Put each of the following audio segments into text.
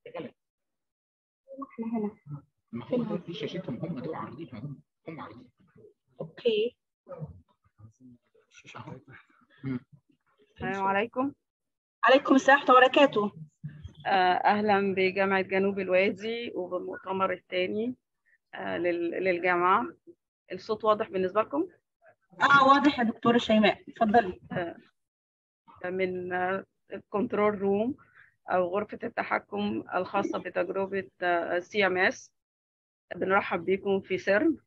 شغاله احنا هنا ما هو دي شاشتهم هم دول عارضينها هم هم عارضينها اوكي الشاشه اهو السلام عليكم عليكم السلام ورحمه الله وبركاته آه، أهلا بجامعة جنوب الوادي وبالمؤتمر الثاني للجامعة الصوت واضح بالنسبة لكم اه واضح يا دكتوره شيماء اتفضلي من الكنترول روم أو غرفة التحكم الخاصة بتجربة سي ام اس بنرحب بكم في سيرن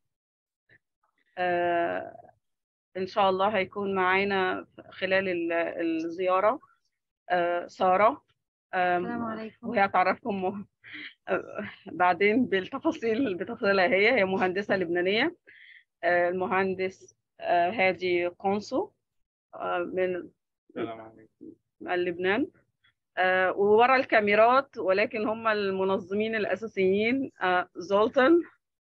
آه، إن شاء الله هيكون معانا خلال ال- الزيارة آه، سارة آم، السلام عليكم وهي هتعرفكم مه- آه، بعدين بالتفاصيل بتفاصيلها هي هي مهندسة لبنانية آه، المهندس آه، هادي قنصو آه، من من لبنان آه، وورا الكاميرات ولكن هم المنظمين الأساسيين آه، زولتن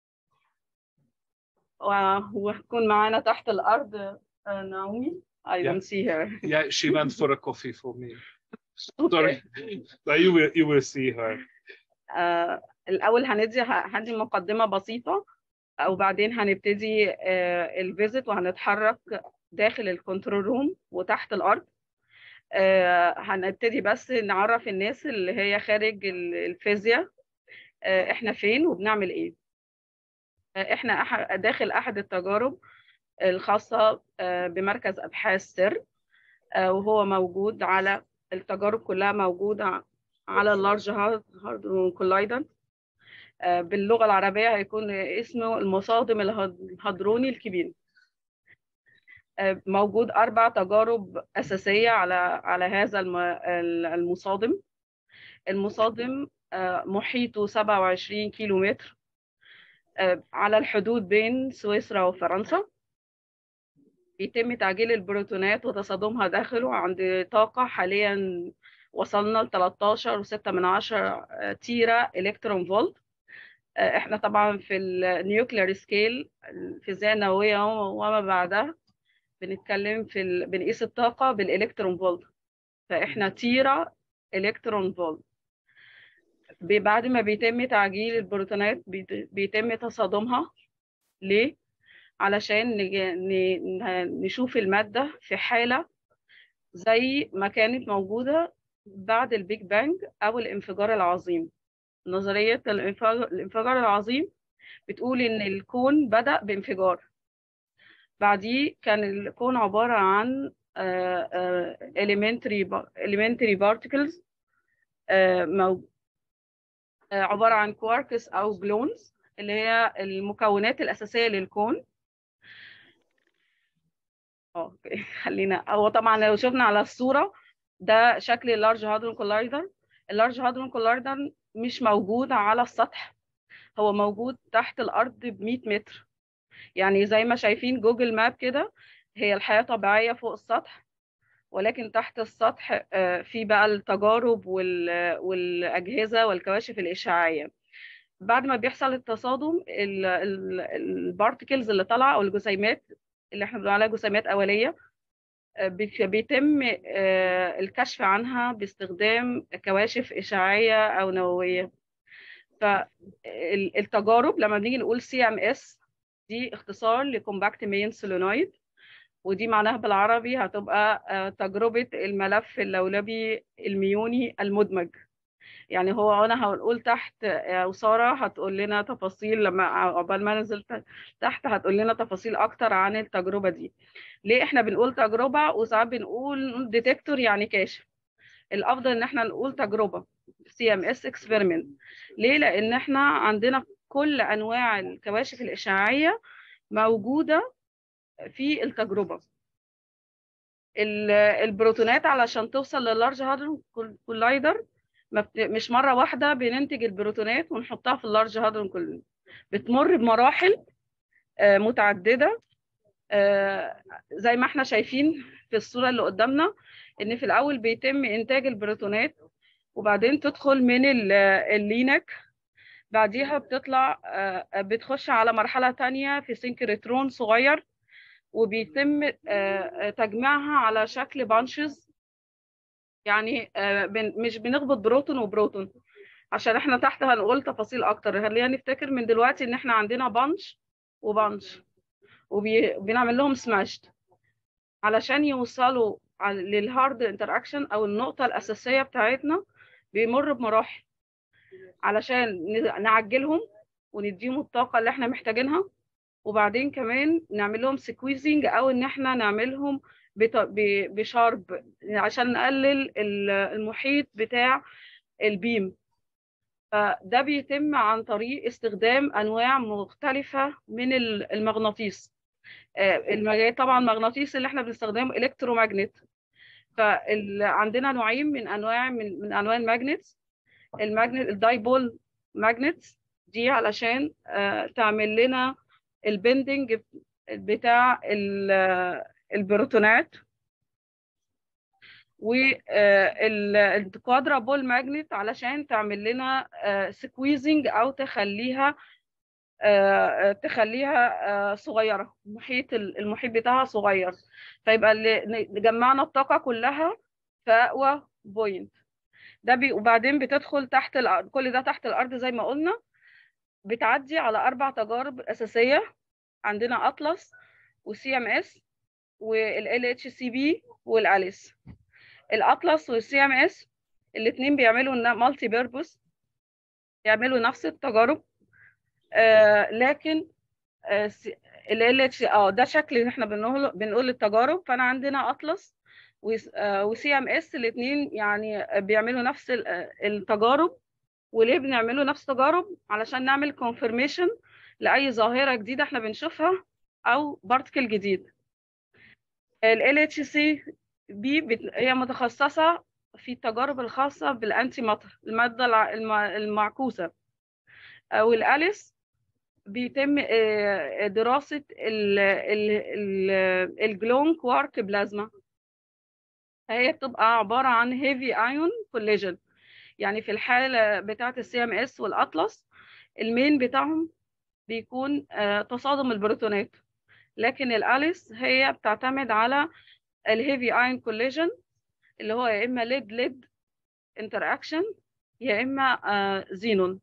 و- وهتكون معانا تحت الأرض آه، نعومي I don't see her Yeah, she went for a coffee for me. Sorry, but you will you will see her. آه، الأول هندي هندي مقدمة بسيطة وبعدين هنبتدي آه، الفيزيت وهنتحرك داخل الكنترول روم وتحت الأرض آه، هنبتدي بس نعرف الناس اللي هي خارج ال- الفيزياء آه، احنا فين وبنعمل ايه آه، احنا أح- داخل أحد التجارب الخاصة آه، بمركز أبحاث سر آه، وهو موجود على التجارب كلها موجودة على اللارج هاردرون كولايدر باللغة العربية هيكون اسمه المصادم الهد- الهدروني الكبير آه، موجود أربع تجارب أساسية على على هذا الم- ال- المصادم المصادم آه، محيطه 27 كيلو متر آه، على الحدود بين سويسرا وفرنسا بيتم تعجيل البروتونات وتصادمها داخله عند طاقة حاليا وصلنا ل 13 و6 من عشرة تيرا إلكترون فولت آه، احنا طبعا في النيوكلير سكيل الفيزياء النووية وما بعدها بنتكلم في ال... بنقيس الطاقة بالإلكترون فولت فاحنا تيرا إلكترون فولت ب- بعد ما بيتم تعجيل البروتونات بيت- بيتم تصادمها ليه؟ علشان نج... ن... ن- نشوف المادة في حالة زي ما كانت موجودة بعد البيج بانج أو الانفجار العظيم نظرية الانفجار, الانفجار العظيم بتقول إن الكون بدأ بانفجار بعديه كان الكون عبارة عن آه، آه، elementary ب- elementary particles آه، مو- آه، عبارة عن كواركس أو جلونز اللي هي المكونات الأساسية للكون اه أوكي. خلينا هو طبعا لو شفنا على الصورة ده شكل اللارج هادرون كولايدر اللارج هادرون كولايدر مش موجود على السطح هو موجود تحت الأرض ب 100 متر يعني زي ما شايفين جوجل ماب كده هي الحياة طبيعية فوق السطح ولكن تحت السطح آه، في بقى التجارب وال- والأجهزة والكواشف الإشعاعية بعد ما بيحصل التصادم البارتكلز اللي طالعة أو الجسيمات اللي احنا بنقول عليها جسيمات أولية آه، بيت- بيتم آه، الكشف عنها باستخدام كواشف إشعاعية أو نووية فالتجارب لما بنيجي نقول سي ام اس دي اختصار لكومباكت مين سولينويد ودي معناها بالعربي هتبقى آه، تجربة الملف اللولبي الميوني المدمج يعني هو انا هنقول تحت آه، وسارة هتقول لنا تفاصيل لما عقبال ما ننزل ت- تحت هتقول لنا تفاصيل اكتر عن التجربة دي ليه احنا بنقول تجربة وساعات بنقول ديتكتور يعني كاشف الافضل ان احنا نقول تجربة سي ام اس اكسبيرمنت ليه لان احنا عندنا كل انواع الكواشف الاشعاعية موجودة في التجربة ال- البروتونات علشان توصل لللارج هادرون كولايدر ما بت- مش مرة واحدة بننتج البروتونات ونحطها في اللارج هادرون كولايدر بتمر بمراحل آه، متعددة آه، زي ما احنا شايفين في الصورة اللي قدامنا ان في الاول بيتم انتاج البروتونات وبعدين تدخل من ال- اللينك بعديها بتطلع آه، بتخش على مرحلة تانية في سينكريترون صغير وبيتم آه، آه، تجميعها على شكل بانشز يعني آه، بن- مش بنخبط بروتون وبروتون عشان احنا تحت هنقول تفاصيل اكتر خلينا نفتكر من دلوقتي ان احنا عندنا بانش وبانش وبنعمل لهم سماشت علشان يوصلوا على- للهارد انتراكشن او النقطه الاساسيه بتاعتنا بيمر بمراحل علشان ن- نعجلهم ونديهم الطاقه اللي احنا محتاجينها وبعدين كمان نعمل لهم سكويزنج او ان احنا نعملهم بط- ب- بشارب عشان نقلل ال- المحيط بتاع البيم فده بيتم عن طريق استخدام انواع مختلفه من ال- المغناطيس آه، المجال طبعا المغناطيس اللي احنا بنستخدمه الكترومagnet فعندنا نوعين من انواع من, من انواع الماجنتس الماجنت الدايبول ماجنتس دي علشان آه، تعمل لنا البندنج بتاع ال- البروتونات والكوادرا بول ماجنت علشان تعمل لنا سكويزنج او تخليها آه، آه، تخليها آه، صغيره المحيط المحيط بتاعها صغير فيبقى اللي ن- جمعنا الطاقه كلها في اقوى بوينت ده بي وبعدين بتدخل تحت الارض كل ده تحت الارض زي ما قلنا بتعدي على اربع تجارب اساسيه عندنا اطلس وسي ام اس والال اتش سي بي والاليس الاطلس والسي ام اس الاثنين بيعملوا مالتي بيربوس يعملوا نفس التجارب آه لكن ال اتش اه ده شكل اللي احنا بنقول بنقول التجارب فانا عندنا اطلس وسي ام اس الاثنين يعني بيعملوا نفس ال- آه، التجارب وليه بنعمله نفس التجارب علشان نعمل كونفirmation لاي ظاهره جديده احنا بنشوفها او بارتكل جديد ال اتش سي بي هي متخصصه في التجارب الخاصه بالانتي ماتر الماده الع- الم- المعكوسه والاليس بيتم آه، دراسة ال- ال- ال- الجلون كوارك بلازما فهي بتبقى عبارة عن هيفي ايون كوليجن يعني في الحالة بتاعة السي ام اس والاطلس المين بتاعهم بيكون آه، تصادم البروتونات لكن الاليس هي بتعتمد على الهيفي ايون كوليجن اللي هو يا اما ليد ليد انتراكشن يا اما زينون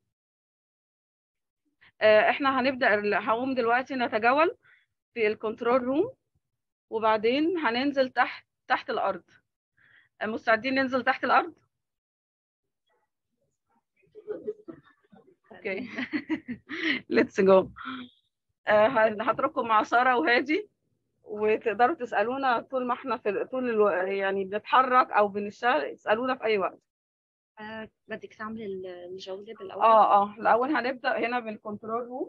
آه، احنا هنبدا هقوم دلوقتي نتجول في الكنترول روم وبعدين هننزل تحت تحت الارض آه، مستعدين ننزل تحت الارض اوكي ليتس جو هترككم مع ساره وهادي وتقدروا تسالونا طول ما احنا في طول الو... يعني بنتحرك او بنشتغل اسالونا في اي وقت آه، بدك تعمل ال- الجولة بالأول اه اه الاول هنبدا هنا بالكنترول روم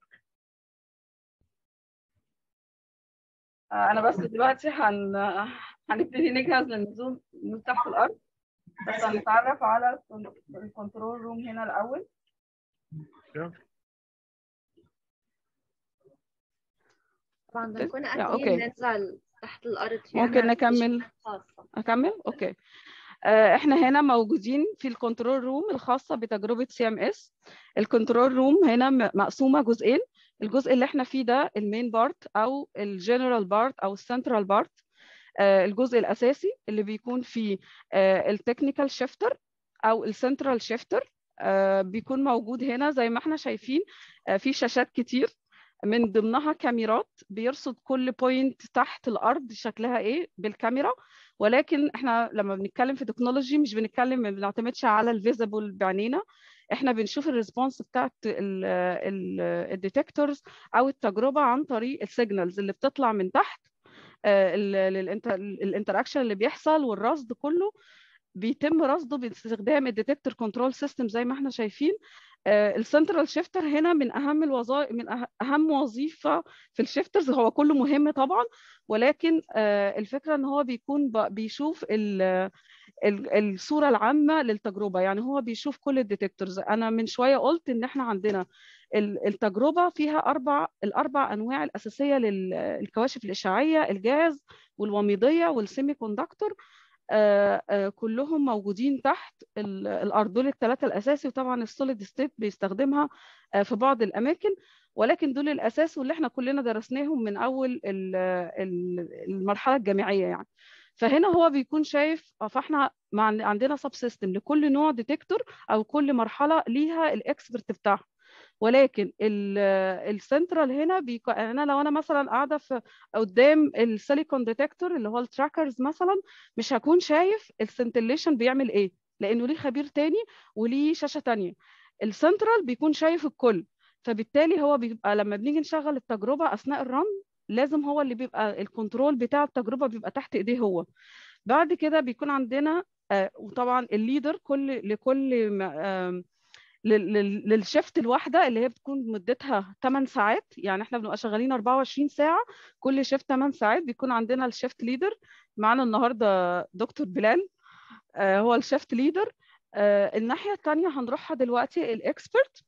آه، انا بس دلوقتي هن... هنبتدي نجهز للنزول من تحت الارض بس هنتعرف على الكنترول روم هنا الاول طبعا بنكون يا، قاعدين أوكي. ننزل تحت الأرض في ممكن عنا نكمل. تشغيلات خاصة اكمل اوكي آه، احنا هنا موجودين في الكنترول روم الخاصه بتجربه سي ام اس الكنترول روم هنا م- مقسومه جزئين الجزء اللي احنا فيه ده المين بارت او الجنرال بارت او السنترال بارت الجزء الاساسي اللي بيكون فيه التكنيكال شيفتر او السنترال شيفتر بيكون موجود هنا زي ما احنا شايفين آه، في شاشات كتير من ضمنها كاميرات بيرصد كل بوينت تحت الارض شكلها ايه بالكاميرا ولكن احنا لما بنتكلم في تكنولوجي مش بنتكلم ما بنعتمدش على الفيزيبل بعينينا احنا بنشوف الريسبونس بتاعت الديتكتورز او التجربه عن طريق السيجنالز اللي بتطلع من تحت الانتراكشن اللي بيحصل والرصد كله بيتم رصده باستخدام الديتكتور كنترول سيستم زي ما احنا شايفين السنترال شيفتر هنا من اهم الوظائف من أه- اهم وظيفه في الشيفترز هو كله مهم طبعا ولكن آه، الفكره ان هو بيكون ب- بيشوف ال- ال- الصوره العامه للتجربه يعني هو بيشوف كل الديتكتورز انا من شويه قلت ان احنا عندنا ال- التجربه فيها اربع الاربع انواع الاساسيه للكواشف الاشعاعيه الجاز والوميضيه والسيمي كوندكتور آه، آه، كلهم موجودين تحت ال- الارض دول الثلاثه الاساسي وطبعا السوليد ستيت بيستخدمها آه، في بعض الاماكن ولكن دول الاساس واللي احنا كلنا درسناهم من اول ال- ال- المرحله الجامعيه يعني فهنا هو بيكون شايف آه، فاحنا مع عندنا سب سيستم لكل نوع ديتكتور او كل مرحله ليها الاكسبرت بتاعها ولكن السنترال هنا بيكون انا لو انا مثلا قاعده في قدام السيليكون ديتكتور اللي هو التراكرز مثلا مش هكون شايف السنتليشن بيعمل ايه لانه ليه خبير تاني وليه شاشه تانية السنترال بيكون شايف الكل فبالتالي هو بيبقى لما بنيجي نشغل التجربه اثناء الرن لازم هو اللي بيبقى الكنترول بتاع التجربه بيبقى تحت ايديه هو بعد كده بيكون عندنا آه، وطبعا الليدر كل لكل م- آم، لل- لل- للشفت الواحده اللي هي بتكون مدتها 8 ساعات يعني احنا بنبقى شغالين 24 ساعه كل شفت 8 ساعات بيكون عندنا الشفت ليدر معانا النهارده دكتور بلال آه، هو الشفت ليدر الناحيه الثانيه هنروحها دلوقتي الاكسبرت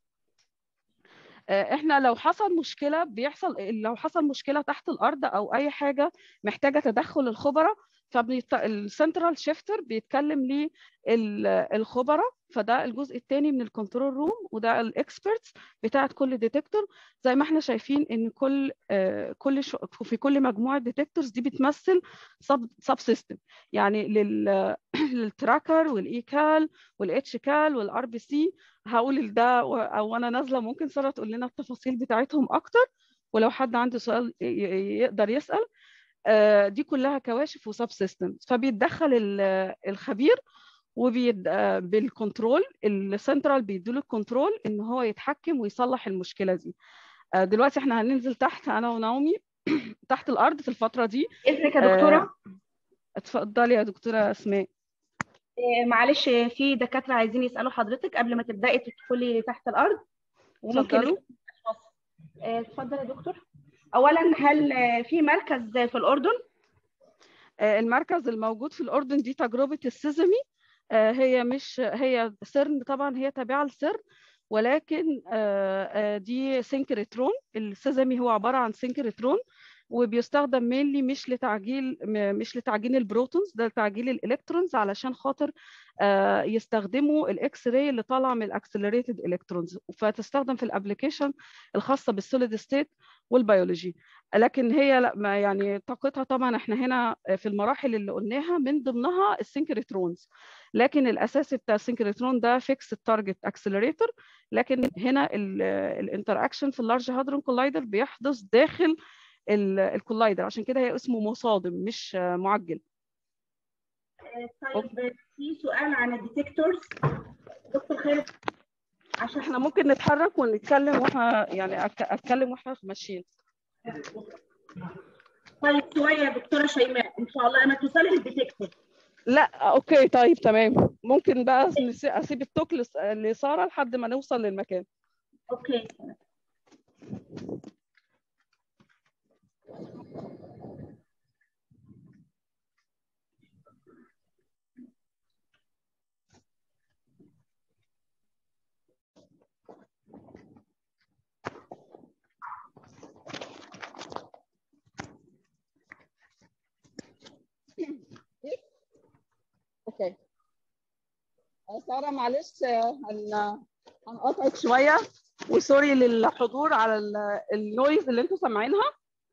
آه، احنا لو حصل مشكله بيحصل لو حصل مشكله تحت الارض او اي حاجه محتاجه تدخل الخبراء فالسنترال شيفتر بيتكلم للخبراء فده الجزء الثاني من الكنترول روم وده الاكسبرتس بتاعت كل ديتكتور زي ما احنا شايفين ان كل آه، كل شو في كل مجموعه ديتكتورز دي بتمثل سب سب سيستم يعني لل للتراكر والايكال والاتش كال والار بي سي هقول ده و- او انا نازله ممكن ساره تقول لنا التفاصيل بتاعتهم اكتر ولو حد عنده سؤال ي- ي- يقدر يسال آه، دي كلها كواشف وسب سيستمز فبيتدخل ال- الخبير وبيد آه، بالكنترول السنترال بيديله الكنترول ان هو يتحكم ويصلح المشكله دي آه، دلوقتي احنا هننزل تحت انا وناومي تحت الارض في الفتره دي اذنك يا دكتوره آه، اتفضلي يا دكتوره اسماء آه، معلش في دكاتره عايزين يسالوا حضرتك قبل ما تبداي تدخلي تحت الارض وممكن اتفضلوا. آه، اتفضل يا دكتور اولا هل آه، في مركز في الاردن آه، المركز الموجود في الأردن دي تجربة السيزمي آه، هي مش هي سيرن طبعا هي تابعة لسيرن ولكن آه، آه، دي سينكريترون السيزمي هو عبارة عن سينكريترون وبيستخدم مينلي مش لتعجيل م- مش لتعجين البروتونز ده لتعجيل الالكترونز علشان خاطر آه، يستخدموا الاكس راي اللي طالعه من الاكسلريتد الكترونز فتستخدم في الابلكيشن الخاصه بالسوليد ستيت والبيولوجي لكن هي لا ما يعني طاقتها طبعا احنا هنا في المراحل اللي قلناها من ضمنها السينكريترونز لكن الاساسي بتاع السينكريترون ده فيكس التارجت اكسلريتور لكن هنا الانتراكشن في اللارج هادرون كولايدر بيحدث داخل الكولايدر عشان كده هي اسمه مصادم مش آه، معجل طيب في سؤال عن الديتكتورز دكتور خالد عشان احنا ممكن نتحرك ونتكلم واحنا يعني أك- اتكلم واحنا ماشيين طيب شويه يا دكتوره شيماء ان شاء الله انا توصلي للديتكتور لا اوكي طيب تمام ممكن بقى نس- اسيب التوك لس- لساره لحد ما نوصل للمكان اوكي اوكي آه، ساره معلش آه، هن- هنقطعك شويه وسوري للحضور على ال- النويز اللي انتوا سامعينها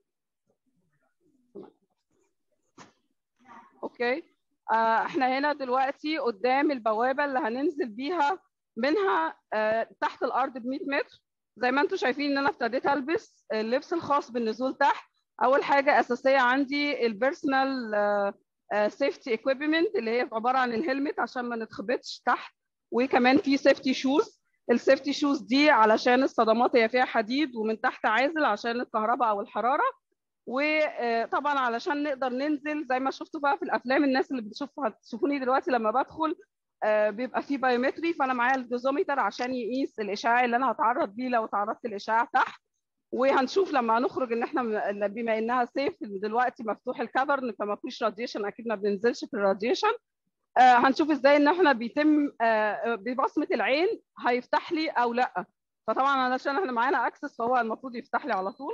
اوكي آه، احنا هنا دلوقتي قدام البوابه اللي هننزل بيها منها آه، تحت الارض ب 100 متر زي ما انتم شايفين ان انا ابتديت البس اللبس الخاص بالنزول تحت اول حاجه اساسيه عندي البيرسونال سيفتي اكويبمنت اللي هي عباره عن الهلمت عشان ما نتخبطش تحت وكمان في سيفتي شوز السيفتي شوز دي علشان الصدمات هي فيها حديد ومن تحت عازل عشان الكهرباء او الحراره وطبعا علشان نقدر ننزل زي ما شفتوا بقى في الافلام الناس اللي بتشوفها تشوفوني دلوقتي لما بدخل آه، بيبقى في بايومتري فانا معايا الجزومتر عشان يقيس الاشعاع اللي انا هتعرض بيه لو تعرضت لاشعاع تحت وهنشوف لما هنخرج ان احنا م- بما انها سيف دلوقتي مفتوح الكفرن فما فيش راديشن اكيد ما بننزلش في الراديشن آه، هنشوف ازاي ان احنا بيتم آه، ببصمه العين هيفتح لي او لا فطبعا علشان احنا معانا اكسس فهو المفروض يفتح لي على طول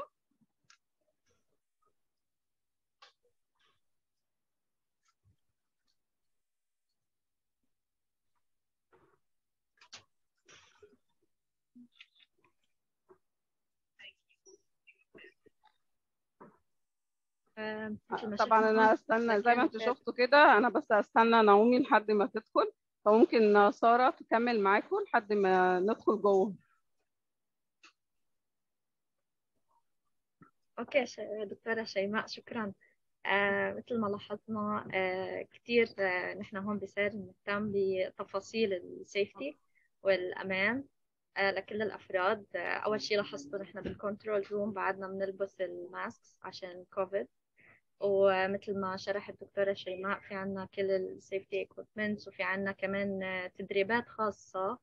آم، مثل ما طبعا شفنا انا هون استنى زي ما مكان انتوا مثال. شفتوا كده انا بس استنى نعومي لحد ما تدخل فممكن ساره تكمل معاكم لحد ما ندخل جوه اوكي ش- دكتورة شيماء شكرا آه مثل ما لاحظنا آه كثير آه نحن هون بصير نهتم بتفاصيل السيفتي والأمان آه لكل الأفراد آه أول شيء لاحظته نحن بالكنترول روم بعدنا بنلبس الماسك عشان كوفيد ومثل ما شرحت الدكتورة شيماء في عنا كل السيفتي equipments وفي عنا كمان آه، تدريبات خاصة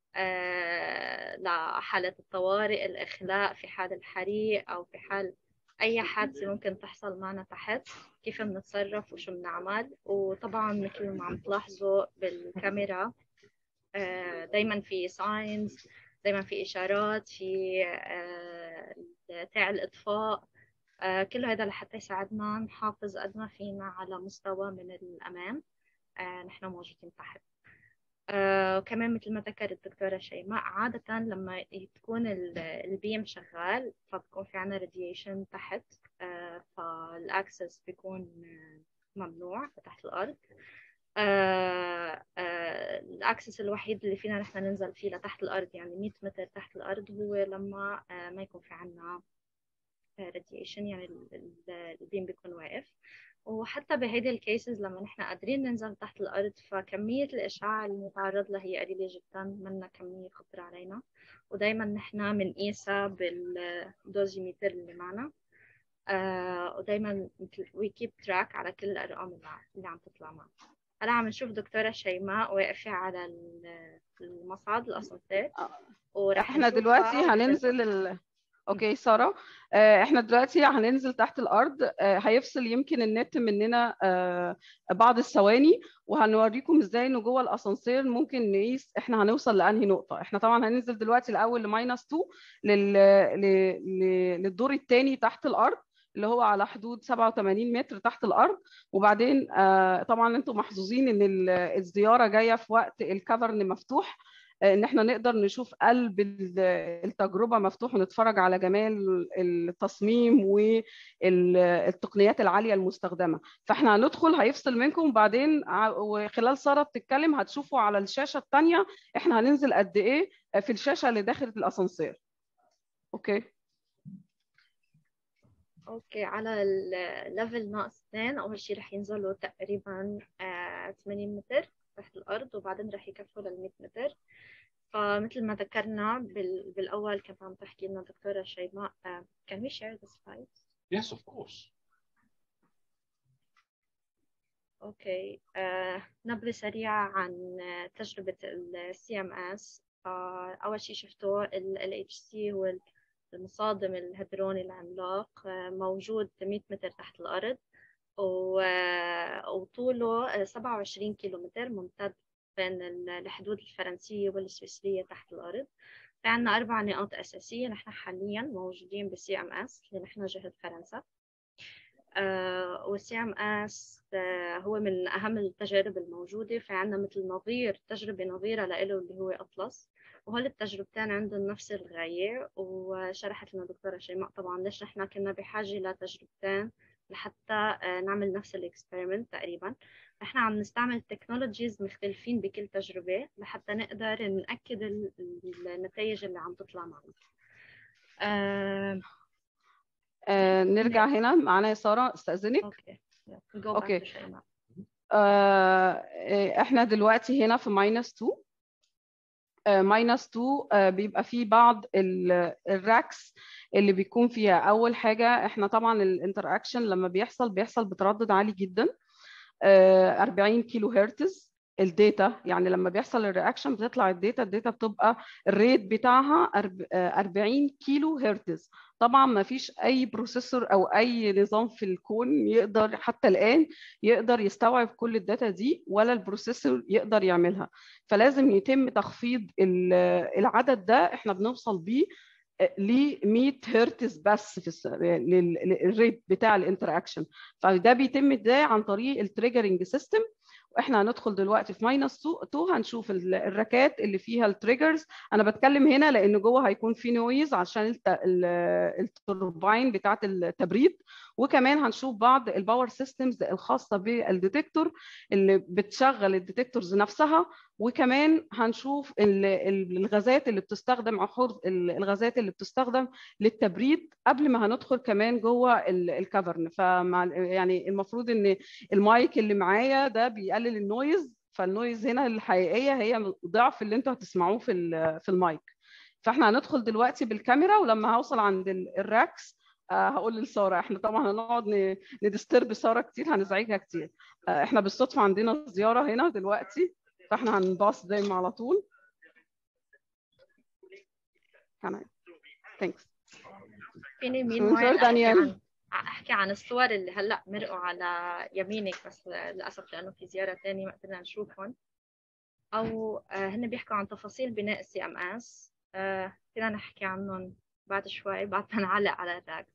آه، لحالة الطوارئ الإخلاء في حال الحريق أو في حال أي حادثة ممكن تحصل معنا تحت كيف بنتصرف وشو بنعمل وطبعا مثل ما عم تلاحظوا بالكاميرا آه، دايما في ساينز دايما في إشارات في آه، تاع الإطفاء آه، كل هذا لحتى يساعدنا نحافظ قد ما فينا على مستوى من الأمان آه، نحن موجودين تحت آه، وكمان مثل ما ذكرت الدكتورة شيماء عادة لما تكون ال- البيم شغال فبكون في عنا راديشن تحت آه، فالأكسس بيكون آه، ممنوع تحت الأرض آه، آه، الأكسس الوحيد اللي فينا نحن ننزل فيه لتحت الأرض يعني 100 متر تحت الأرض هو لما آه، ما يكون في عنا راديشن يعني ال- ال- البيم بيكون واقف وحتى بهيدي الكيسز لما نحن قادرين ننزل تحت الأرض فكمية الإشعاع المتعرض لها هي قليلة جدا منا كمية خطرة علينا ودايما نحن بنقيسها بالدوزيمتر اللي معنا آه ودايما وي كيب تراك على كل الأرقام اللي ع- اللي عم تطلع معنا هلا عم نشوف دكتورة شيماء واقفة على ال- المصعد الأسانسير ورح احنا نشوفها دلوقتي بال- هننزل ال... اوكي ساره آه، احنا دلوقتي هننزل تحت الارض آه، هيفصل يمكن النت مننا آه، بعض الثواني وهنوريكم ازاي انه جوه الاسانسير ممكن نقيس احنا هنوصل لانهي نقطه احنا طبعا هننزل دلوقتي الاول لماينس 2 لل... ل... ل... للدور الثاني تحت الارض اللي هو على حدود 87 متر تحت الارض وبعدين آه، طبعا انتم محظوظين ان ال- الزياره جايه في وقت الكافرن مفتوح ان احنا نقدر نشوف قلب ال- التجربه مفتوح ونتفرج على جمال التصميم والتقنيات العاليه المستخدمه فاحنا هندخل هيفصل منكم وبعدين ع- وخلال ساره بتتكلم هتشوفوا على الشاشه الثانيه احنا هننزل قد ايه في الشاشه اللي داخل الاسانسير اوكي اوكي على الليفل ناقص اثنين اول شيء رح ينزلوا تقريبا آه 80 متر تحت الارض وبعدين رح يكفوا لل 100 متر فمثل ما ذكرنا بال... بالاول كانت عم تحكي لنا دكتوره شيماء آه can we share the slides Yes, of course. اوكي آه نبذه سريعه عن آه، تجربه السي ام اس اول شيء شفتوا ال اتش سي هو المصادم الهدروني العملاق آه، موجود 100 متر تحت الارض و- وطوله آه، 27 كيلومتر ممتد بين ال- الحدود الفرنسية والسويسرية تحت الأرض في عنا أربع نقاط أساسية نحن حاليا موجودين بالسي ام اس اللي نحن جهة فرنسا والسي ام اس هو من أهم التجارب الموجودة في عنا مثل نظير تجربة نظيرة له اللي هو أطلس وهول التجربتين عندهم نفس الغاية وشرحت لنا دكتورة شيماء طبعا ليش نحن كنا بحاجة لتجربتين لحتى آه، نعمل نفس الاكسبيرمنت تقريبا احنا عم نستعمل تكنولوجيز مختلفين بكل تجربة لحتى نقدر نأكد ال- النتائج اللي عم تطلع معنا آه، آه نرجع هنا معانا يا ساره استاذنك اوكي جو أوكي. باك شيماء آه، آه، احنا دلوقتي هنا في ماينس 2 ماينس 2 آه، بيبقى فيه بعض ال- الراكس اللي بيكون فيها اول حاجه احنا طبعا الانتراكشن لما بيحصل بيحصل بتردد عالي جدا آه، 40 كيلو هرتز الداتا يعني لما بيحصل الرياكشن بتطلع الداتا الداتا بتبقى الريت بتاعها أرب- آه، 40 كيلو هرتز طبعا ما فيش اي بروسيسور او اي نظام في الكون يقدر حتى الان يقدر يستوعب كل الداتا دي ولا البروسيسور يقدر يعملها فلازم يتم تخفيض ال- العدد ده احنا بنوصل بيه ل 100 هرتز بس في الس- لل- للريت بتاع الانتراكشن فده بيتم ازاي عن طريق التريجرنج سيستم واحنا هندخل دلوقتي في ماينس 2 هنشوف ال- الركات اللي فيها التريجرز انا بتكلم هنا لان جوه هيكون في نويز عشان الت- ال- التوربين بتاعه التبريد وكمان هنشوف بعض الباور سيستمز الخاصه بالديتكتور اللي بتشغل الديتكتورز نفسها وكمان هنشوف ال- ال- الغازات اللي بتستخدم عقود ال- الغازات اللي بتستخدم للتبريد قبل ما هندخل كمان جوه ال- الكافرن فمع يعني المفروض ان المايك اللي معايا ده بيقلل النويز فالنويز هنا الحقيقيه هي ضعف اللي انتوا هتسمعوه في ال- في المايك فاحنا هندخل دلوقتي بالكاميرا ولما هوصل عند ال- الراكس آه، هقول لساره احنا طبعا هنقعد ن- ندسترب ساره كتير هنزعجها كتير آه، احنا بالصدفه عندنا زياره هنا دلوقتي فاحنا هنباص دايما على طول تمام ثانكس فيني مين شكراً معي احكي دانيال. عن احكي عن الصور اللي هلا مرقوا على يمينك بس للاسف لانه في زياره ثانيه ما قدرنا نشوفهم او آه، هن بيحكوا عن تفاصيل بناء السي ام اس فينا نحكي عنهم بعد شوي بعد ما نعلق على الراك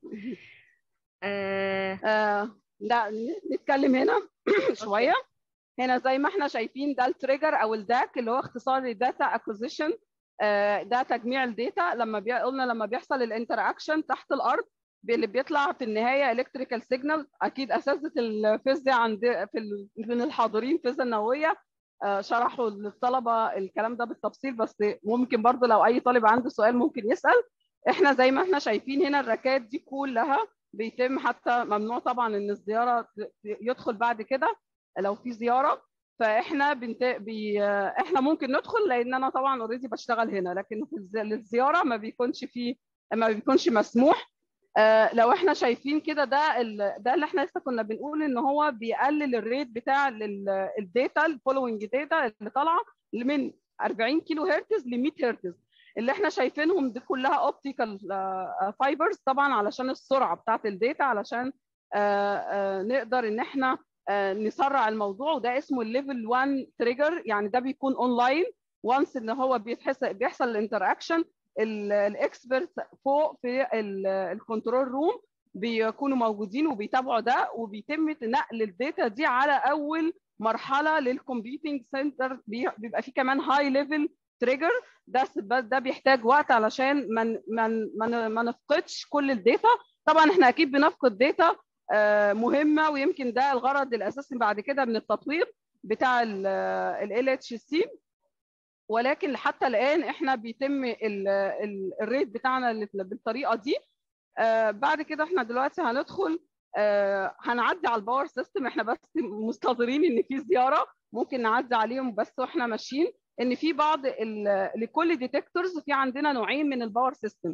آه، آه لا ن- نتكلم هنا شويه هنا زي ما احنا شايفين ده التريجر او الداك اللي هو اختصار لداتا اكوزيشن ده تجميع الداتا لما بي... قلنا لما بيحصل الانتراكشن تحت الارض بي- اللي بيطلع في النهايه الكتريكال سيجنال اكيد اساتذه الفيزياء عند في ال... من الحاضرين الفيزياء النوويه آه، شرحوا للطلبه الكلام ده بالتفصيل بس ممكن برضو لو اي طالب عنده سؤال ممكن يسال احنا زي ما احنا شايفين هنا الركات دي كلها بيتم حتى ممنوع طبعا ان الزياره ت- يدخل بعد كده لو في زياره فاحنا بنت... بي... احنا ممكن ندخل لان انا طبعا اوريدي بشتغل هنا لكن في الز... للزياره ما بيكونش فيه ما بيكونش مسموح آه لو احنا شايفين كده ده ال... ده اللي احنا لسه كنا بنقول ان هو بيقلل الريت بتاع ال- الداتا الفولوينج داتا اللي طالعه من 40 كيلو هرتز ل 100 هرتز اللي احنا شايفينهم دي كلها اوبتيكال فايبرز طبعا علشان السرعه بتاعت الداتا علشان آه، آه، نقدر ان احنا آه، نسرع الموضوع وده اسمه الليفل 1 تريجر يعني ده بيكون اونلاين وانس ان هو بيتحصل بيحصل الانتراكشن الاكسبرت فوق في الكنترول روم بيكونوا موجودين وبيتابعوا ده وبيتم نقل الداتا دي على اول مرحله للكمبيوتنج سنتر بيبقى في كمان هاي ليفل تريجر ده بس ده بيحتاج وقت علشان ما ن- ما ن- ما ن- ما نفقدش كل الداتا طبعا احنا اكيد بنفقد داتا آه، مهمه ويمكن ده الغرض الاساسي بعد كده من التطوير بتاع ال اتش سي ولكن حتى الان احنا بيتم ال- ال- الريت بتاعنا اللي بالطريقه دي آه، بعد كده احنا دلوقتي هندخل آه، هنعدي على الباور سيستم احنا بس مستظرين ان في زياره ممكن نعدي عليهم بس واحنا ماشيين ان في بعض ال- لكل ديتكتورز في عندنا نوعين من الباور سيستم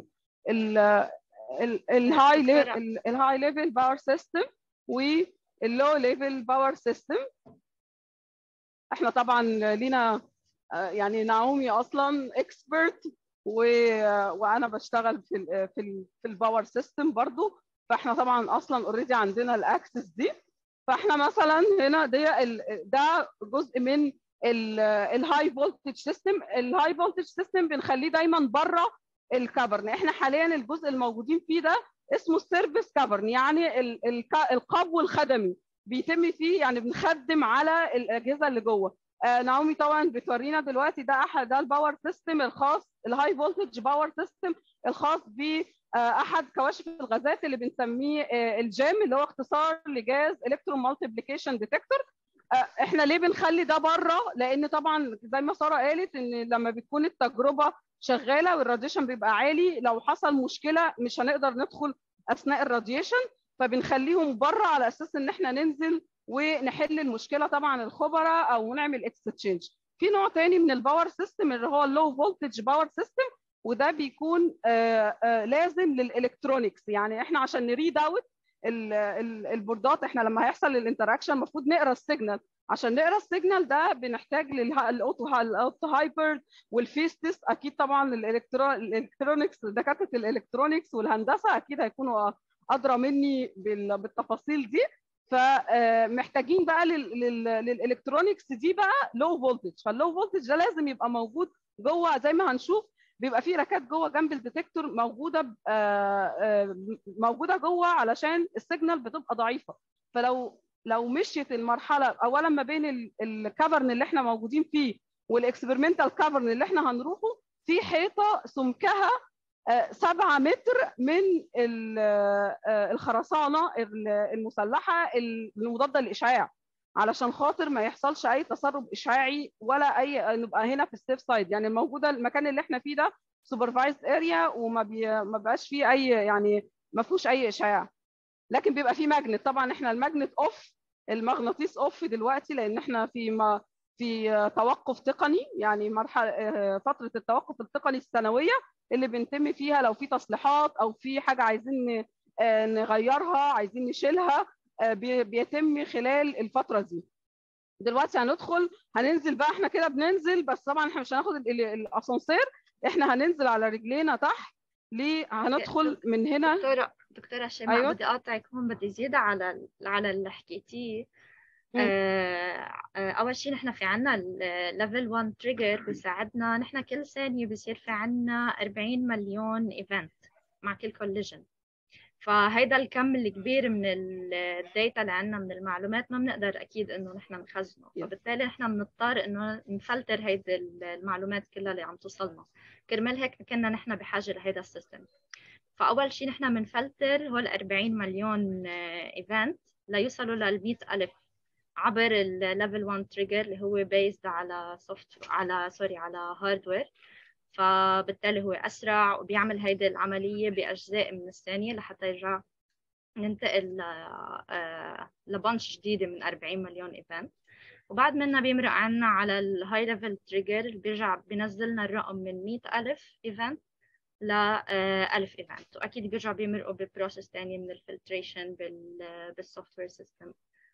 الهاي الهاي ليفل باور سيستم واللو ليفل باور سيستم احنا طبعا لينا آه، يعني نعومي اصلا اكسبرت وانا بشتغل في ال في ال في الباور سيستم برضو فاحنا طبعا اصلا اوريدي عندنا الاكسس دي فاحنا مثلا هنا دي ال- ده جزء من الهاي فولتج سيستم الهاي فولتج سيستم بنخليه دايما بره الكفرن احنا حاليا الجزء الموجودين فيه ده اسمه السيرفيس كفرن يعني ال- الك- القبو الخدمي بيتم فيه يعني بنخدم على الاجهزه اللي جوه آه نعومي طبعا بتورينا دلوقتي ده احد ده الباور سيستم الخاص الهاي فولتج باور سيستم الخاص ب آه، احد كواشف الغازات اللي بنسميه آه، الجيم اللي هو اختصار لجاز الكترون مالتيبليكيشن ديتكتور احنا ليه بنخلي ده بره لان طبعا زي ما ساره قالت ان لما بتكون التجربه شغاله والراديشن بيبقى عالي لو حصل مشكله مش هنقدر ندخل اثناء الراديشن فبنخليهم بره على اساس ان احنا ننزل ونحل المشكله طبعا الخبراء او نعمل اكستشينج في نوع تاني من الباور سيستم اللي هو اللو فولتج باور سيستم وده بيكون آه، آه، لازم للالكترونيكس يعني احنا عشان نريد اوت ال- ال- البوردات احنا لما هيحصل الانتراكشن المفروض نقرا السيجنال عشان نقرا السيجنال ده بنحتاج للاوتو الاوتو هايبر والفيستس اكيد طبعا الالكترو الالكترونكس دكاتره الالكترونكس والهندسه اكيد هيكونوا ادرى مني بال- بالتفاصيل دي فمحتاجين بقى لل- لل- للالكترونكس دي بقى لو فولتج فاللو فولتج ده لازم يبقى موجود جوه زي ما هنشوف بيبقى في ركات جوه جنب الديتكتور موجوده ب- آه، آه، موجوده جوه علشان السيجنال بتبقى ضعيفه فلو لو مشيت المرحله اولا ما بين ال- الكفرن اللي احنا موجودين فيه والاكسبيرمنتال كفرن اللي احنا هنروحه في حيطه سمكها آه، سبعة متر من ال- آه، الخرسانة ال- المسلحة المضادة للإشعاع علشان خاطر ما يحصلش أي تسرب إشعاعي ولا أي نبقى هنا في السيف سايد يعني الموجودة المكان اللي احنا فيه ده سوبرفايزد اريا وما بي ما بقاش فيه أي يعني ما فيهوش أي إشعاع لكن بيبقى فيه ماجنت طبعا احنا الماجنت اوف المغناطيس اوف دلوقتي لان احنا في ما في آه، توقف تقني يعني مرحله آه، فتره التوقف التقني السنويه اللي بنتم فيها لو في تصليحات او في حاجه عايزين ن- آه، نغيرها عايزين نشيلها آه، بي- بيتم خلال الفتره دي دلوقتي هندخل هننزل بقى احنا كده بننزل بس طبعا احنا مش هناخد ال- ال- الاسانسير احنا هننزل على رجلينا تحت ليه هندخل من هنا دكتورة دكتورة شيماء أيوة. بدي أقاطعك هون بدي زيادة على ال- على اللي حكيتيه مم. آه، آه، أول شيء نحن في عنا الليفل 1 تريجر بيساعدنا نحن كل ثانية بصير في عنا 40 مليون ايفنت مع كل كوليجن فهيدا الكم الكبير من الداتا اللي عنا من المعلومات ما بنقدر أكيد إنه نحن نخزنه Yes. فبالتالي نحن بنضطر إنه نفلتر هيدي المعلومات كلها اللي عم توصلنا كرمال هيك كنا نحن بحاجة لهيدا السيستم فأول شيء نحن بنفلتر هول 40 مليون ايفنت ليوصلوا لل 100 ألف عبر الليفل 1 تريجر اللي هو بيزد على سوفت على سوري على هاردوير فبالتالي هو أسرع وبيعمل هيدي العملية بأجزاء من الثانية لحتى يرجع ننتقل ل- آه، لبنش جديدة من 40 مليون ايفنت وبعد منها بيمرق عنا على الهاي ليفل تريجر اللي بيرجع بينزلنا الرقم من 100 ألف ايفنت ل 1000 ايفنت واكيد بيرجعوا بيمرقوا ببروسيس ثانيه من الفلتريشن بال بالسوفت وير سيستم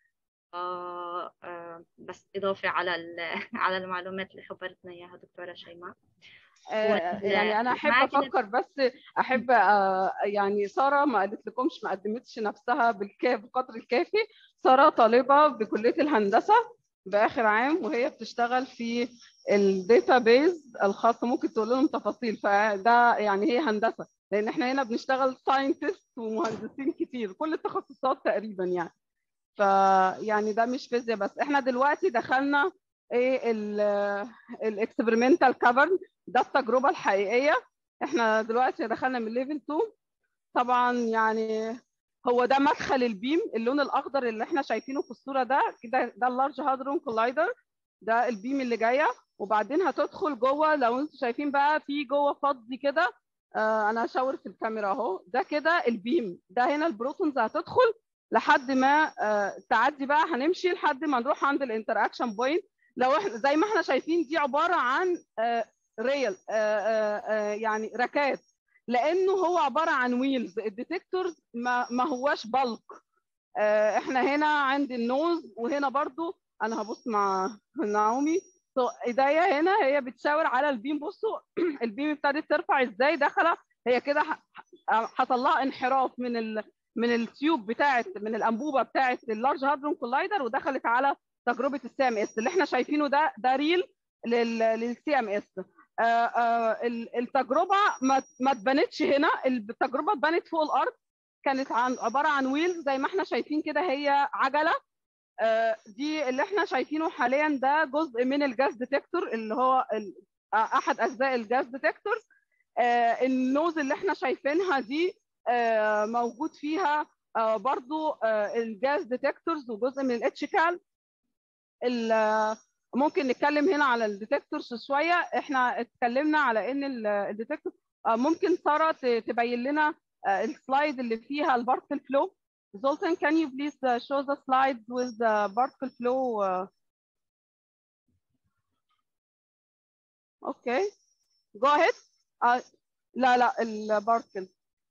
بس اضافه على ال- على المعلومات اللي خبرتنا اياها دكتوره شيماء آه، وال- يعني انا احب معك إن- افكر بس احب آه، يعني ساره ما قالت لكمش ما قدمتش نفسها بالكا- بالقدر الكافي ساره طالبه بكليه الهندسه باخر عام وهي بتشتغل في الداتابيز الخاصه ممكن تقول لهم تفاصيل فده يعني هي هندسه لان احنا هنا بنشتغل ساينتست ومهندسين كتير كل التخصصات تقريبا يعني فيعني ده مش فيزياء بس احنا دلوقتي دخلنا ايه الاكسبيرمنتال كافرن ده التجربه الحقيقيه احنا دلوقتي دخلنا من ليفل 2 طبعا يعني هو ده مدخل البيم اللون الاخضر اللي احنا شايفينه في الصوره ده كده ده اللارج هادرون كولايدر ده البيم اللي جايه وبعدين هتدخل جوه لو انتم شايفين بقى في جوه فضي كده آه انا هشاور في الكاميرا اهو ده كده البيم ده هنا البروتونز هتدخل لحد ما آه تعدي بقى هنمشي لحد ما نروح عند الانتراكشن بوينت لو احنا زي ما احنا شايفين دي عباره عن آه ريل يعني ركات لانه هو عباره عن ويلز الديتكتورز ما, ما هواش بلق احنا هنا عند النوز وهنا برضو انا هبص مع نعومي ايديا هنا هي بتشاور على البيم بصوا البيم ابتدت ترفع ازاي داخله هي كده حصل لها انحراف من ال من التيوب بتاعت من الانبوبه بتاعت اللارج هادرون كولايدر ودخلت على تجربه السي ام اس اللي احنا شايفينه ده ده ريل للسي ام اس التجربه ما ما اتبنتش هنا التجربه اتبنت فوق الارض كانت عن عباره عن ويل زي ما احنا شايفين كده هي عجله دي اللي احنا شايفينه حاليا ده جزء من الجاز ديتكتور اللي هو احد اجزاء الجاز ديتكتور النوز اللي احنا شايفينها دي موجود فيها برضو الجاز ديتكتورز وجزء من الاتشكال ممكن نتكلم هنا على الديتكتورز شويه احنا اتكلمنا على ان الديتكتور ممكن ساره تبين لنا السلايد اللي فيها البارتكل فلو Zoltan, can you please uh, show the slides with the particle flow? Uh... Okay, go ahead. Uh, لا لا البارتكل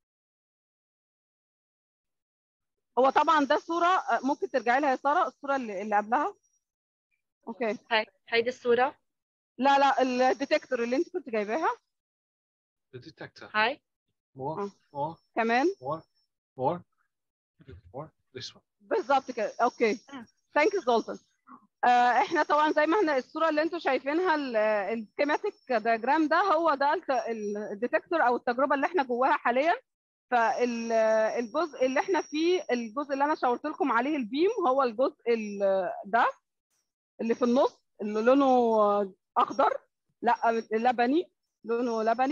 هو طبعا ده صورة ممكن ترجعي لها يا سارة الصورة اللي, اللي قبلها اوكي هاي هيدي الصورة لا لا الديتكتور اللي انت كنت جايباها The detector. هاي More, آه. more, كمان more, more, more. This one. بالظبط كده اوكي ثانك يو زولتن احنا طبعا زي ما احنا الصوره اللي انتم شايفينها السكيماتيك دياجرام ده هو ده الديتكتور او التجربه اللي احنا جواها حاليا فالجزء اللي احنا فيه الجزء اللي انا شاورت لكم عليه البيم هو الجزء ده اللي في النص اللي لونه اخضر لا لبني لونه لبني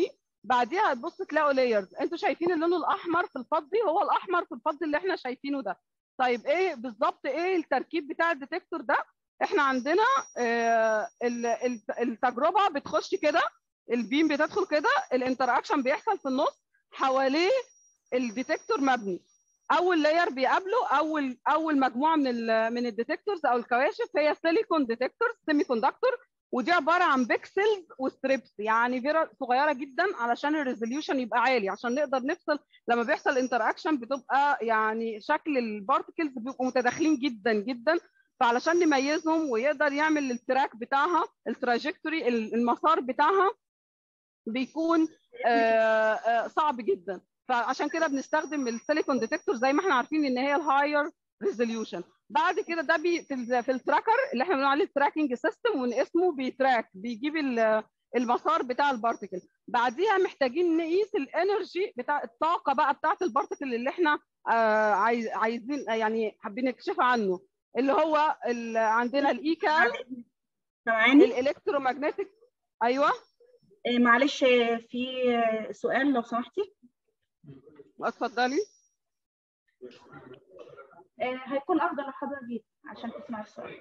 بعديها هتبص تلاقوا لايرز انتوا شايفين اللون الاحمر في الفضي هو الاحمر في الفضي اللي احنا شايفينه ده طيب ايه بالظبط ايه التركيب بتاع الديتكتور ده احنا عندنا آه ال- ال- التجربه بتخش كده البيم بتدخل كده الانتراكشن بيحصل في النص حواليه الديتكتور مبني اول لاير بيقابله اول اول مجموعه من ال من الديتكتورز او الكواشف هي سيليكون ديتكتورز سيمي كوندكتور ودي عباره عن بيكسلز وستريبس يعني فيرا صغيره جدا علشان الريزوليوشن يبقى عالي عشان نقدر نفصل لما بيحصل انتراكشن بتبقى يعني شكل البارتكلز بيبقوا متداخلين جدا جدا فعلشان نميزهم ويقدر يعمل التراك بتاعها التراجكتوري المسار بتاعها بيكون آه، آه، صعب جدا فعشان كده بنستخدم السيليكون ديتكتور زي ما احنا عارفين ان هي الهاير ريزوليوشن بعد كده ده بي في, ال- في التراكر اللي احنا بنقول عليه التراكنج سيستم واسمه بيتراك بيجيب ال- المسار بتاع البارتكل بعديها محتاجين نقيس الانرجي بتاع الطاقه بقى بتاعه البارتكل اللي احنا آه، عايز عايزين يعني حابين نكشف عنه اللي هو ال- عندنا الايكال سامعاني الالكترومagnetic ايوه إيه، معلش آه، في آه، سؤال لو سمحتي اتفضلي آه، هيكون افضل لو حضرتك جيت عشان تسمع السؤال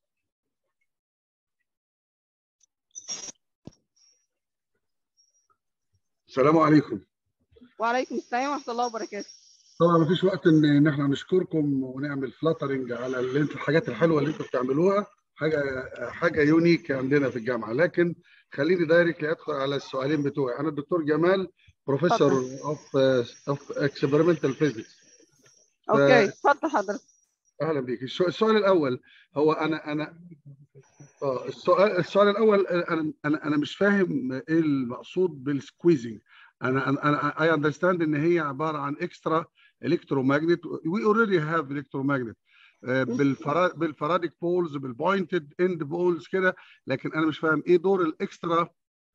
السلام عليكم وعليكم السلام ورحمه الله وبركاته طبعا ما فيش وقت ان إن احنا نشكركم ونعمل فلاترنج على اللي انتوا الحاجات الحلوه اللي انتوا بتعملوها حاجه حاجه يونيك عندنا في الجامعه لكن خليني دايركت ادخل على السؤالين بتوعي انا الدكتور جمال بروفيسور اوف اوف اكسبيرمنتال فيزيكس اوكي اتفضل حضرتك اهلا بيك السؤال السؤال الاول هو انا انا اه السؤال السؤال الاول انا انا انا مش فاهم ايه المقصود بالسكويزنج انا انا انا اي اندرستاند ان هي عباره عن اكسترا الكترومagnet وي اوريدي هاف الكترومagnet بالفرا بالفراديك بولز بالبوينتد اند بولز كده لكن انا مش فاهم ايه دور الاكسترا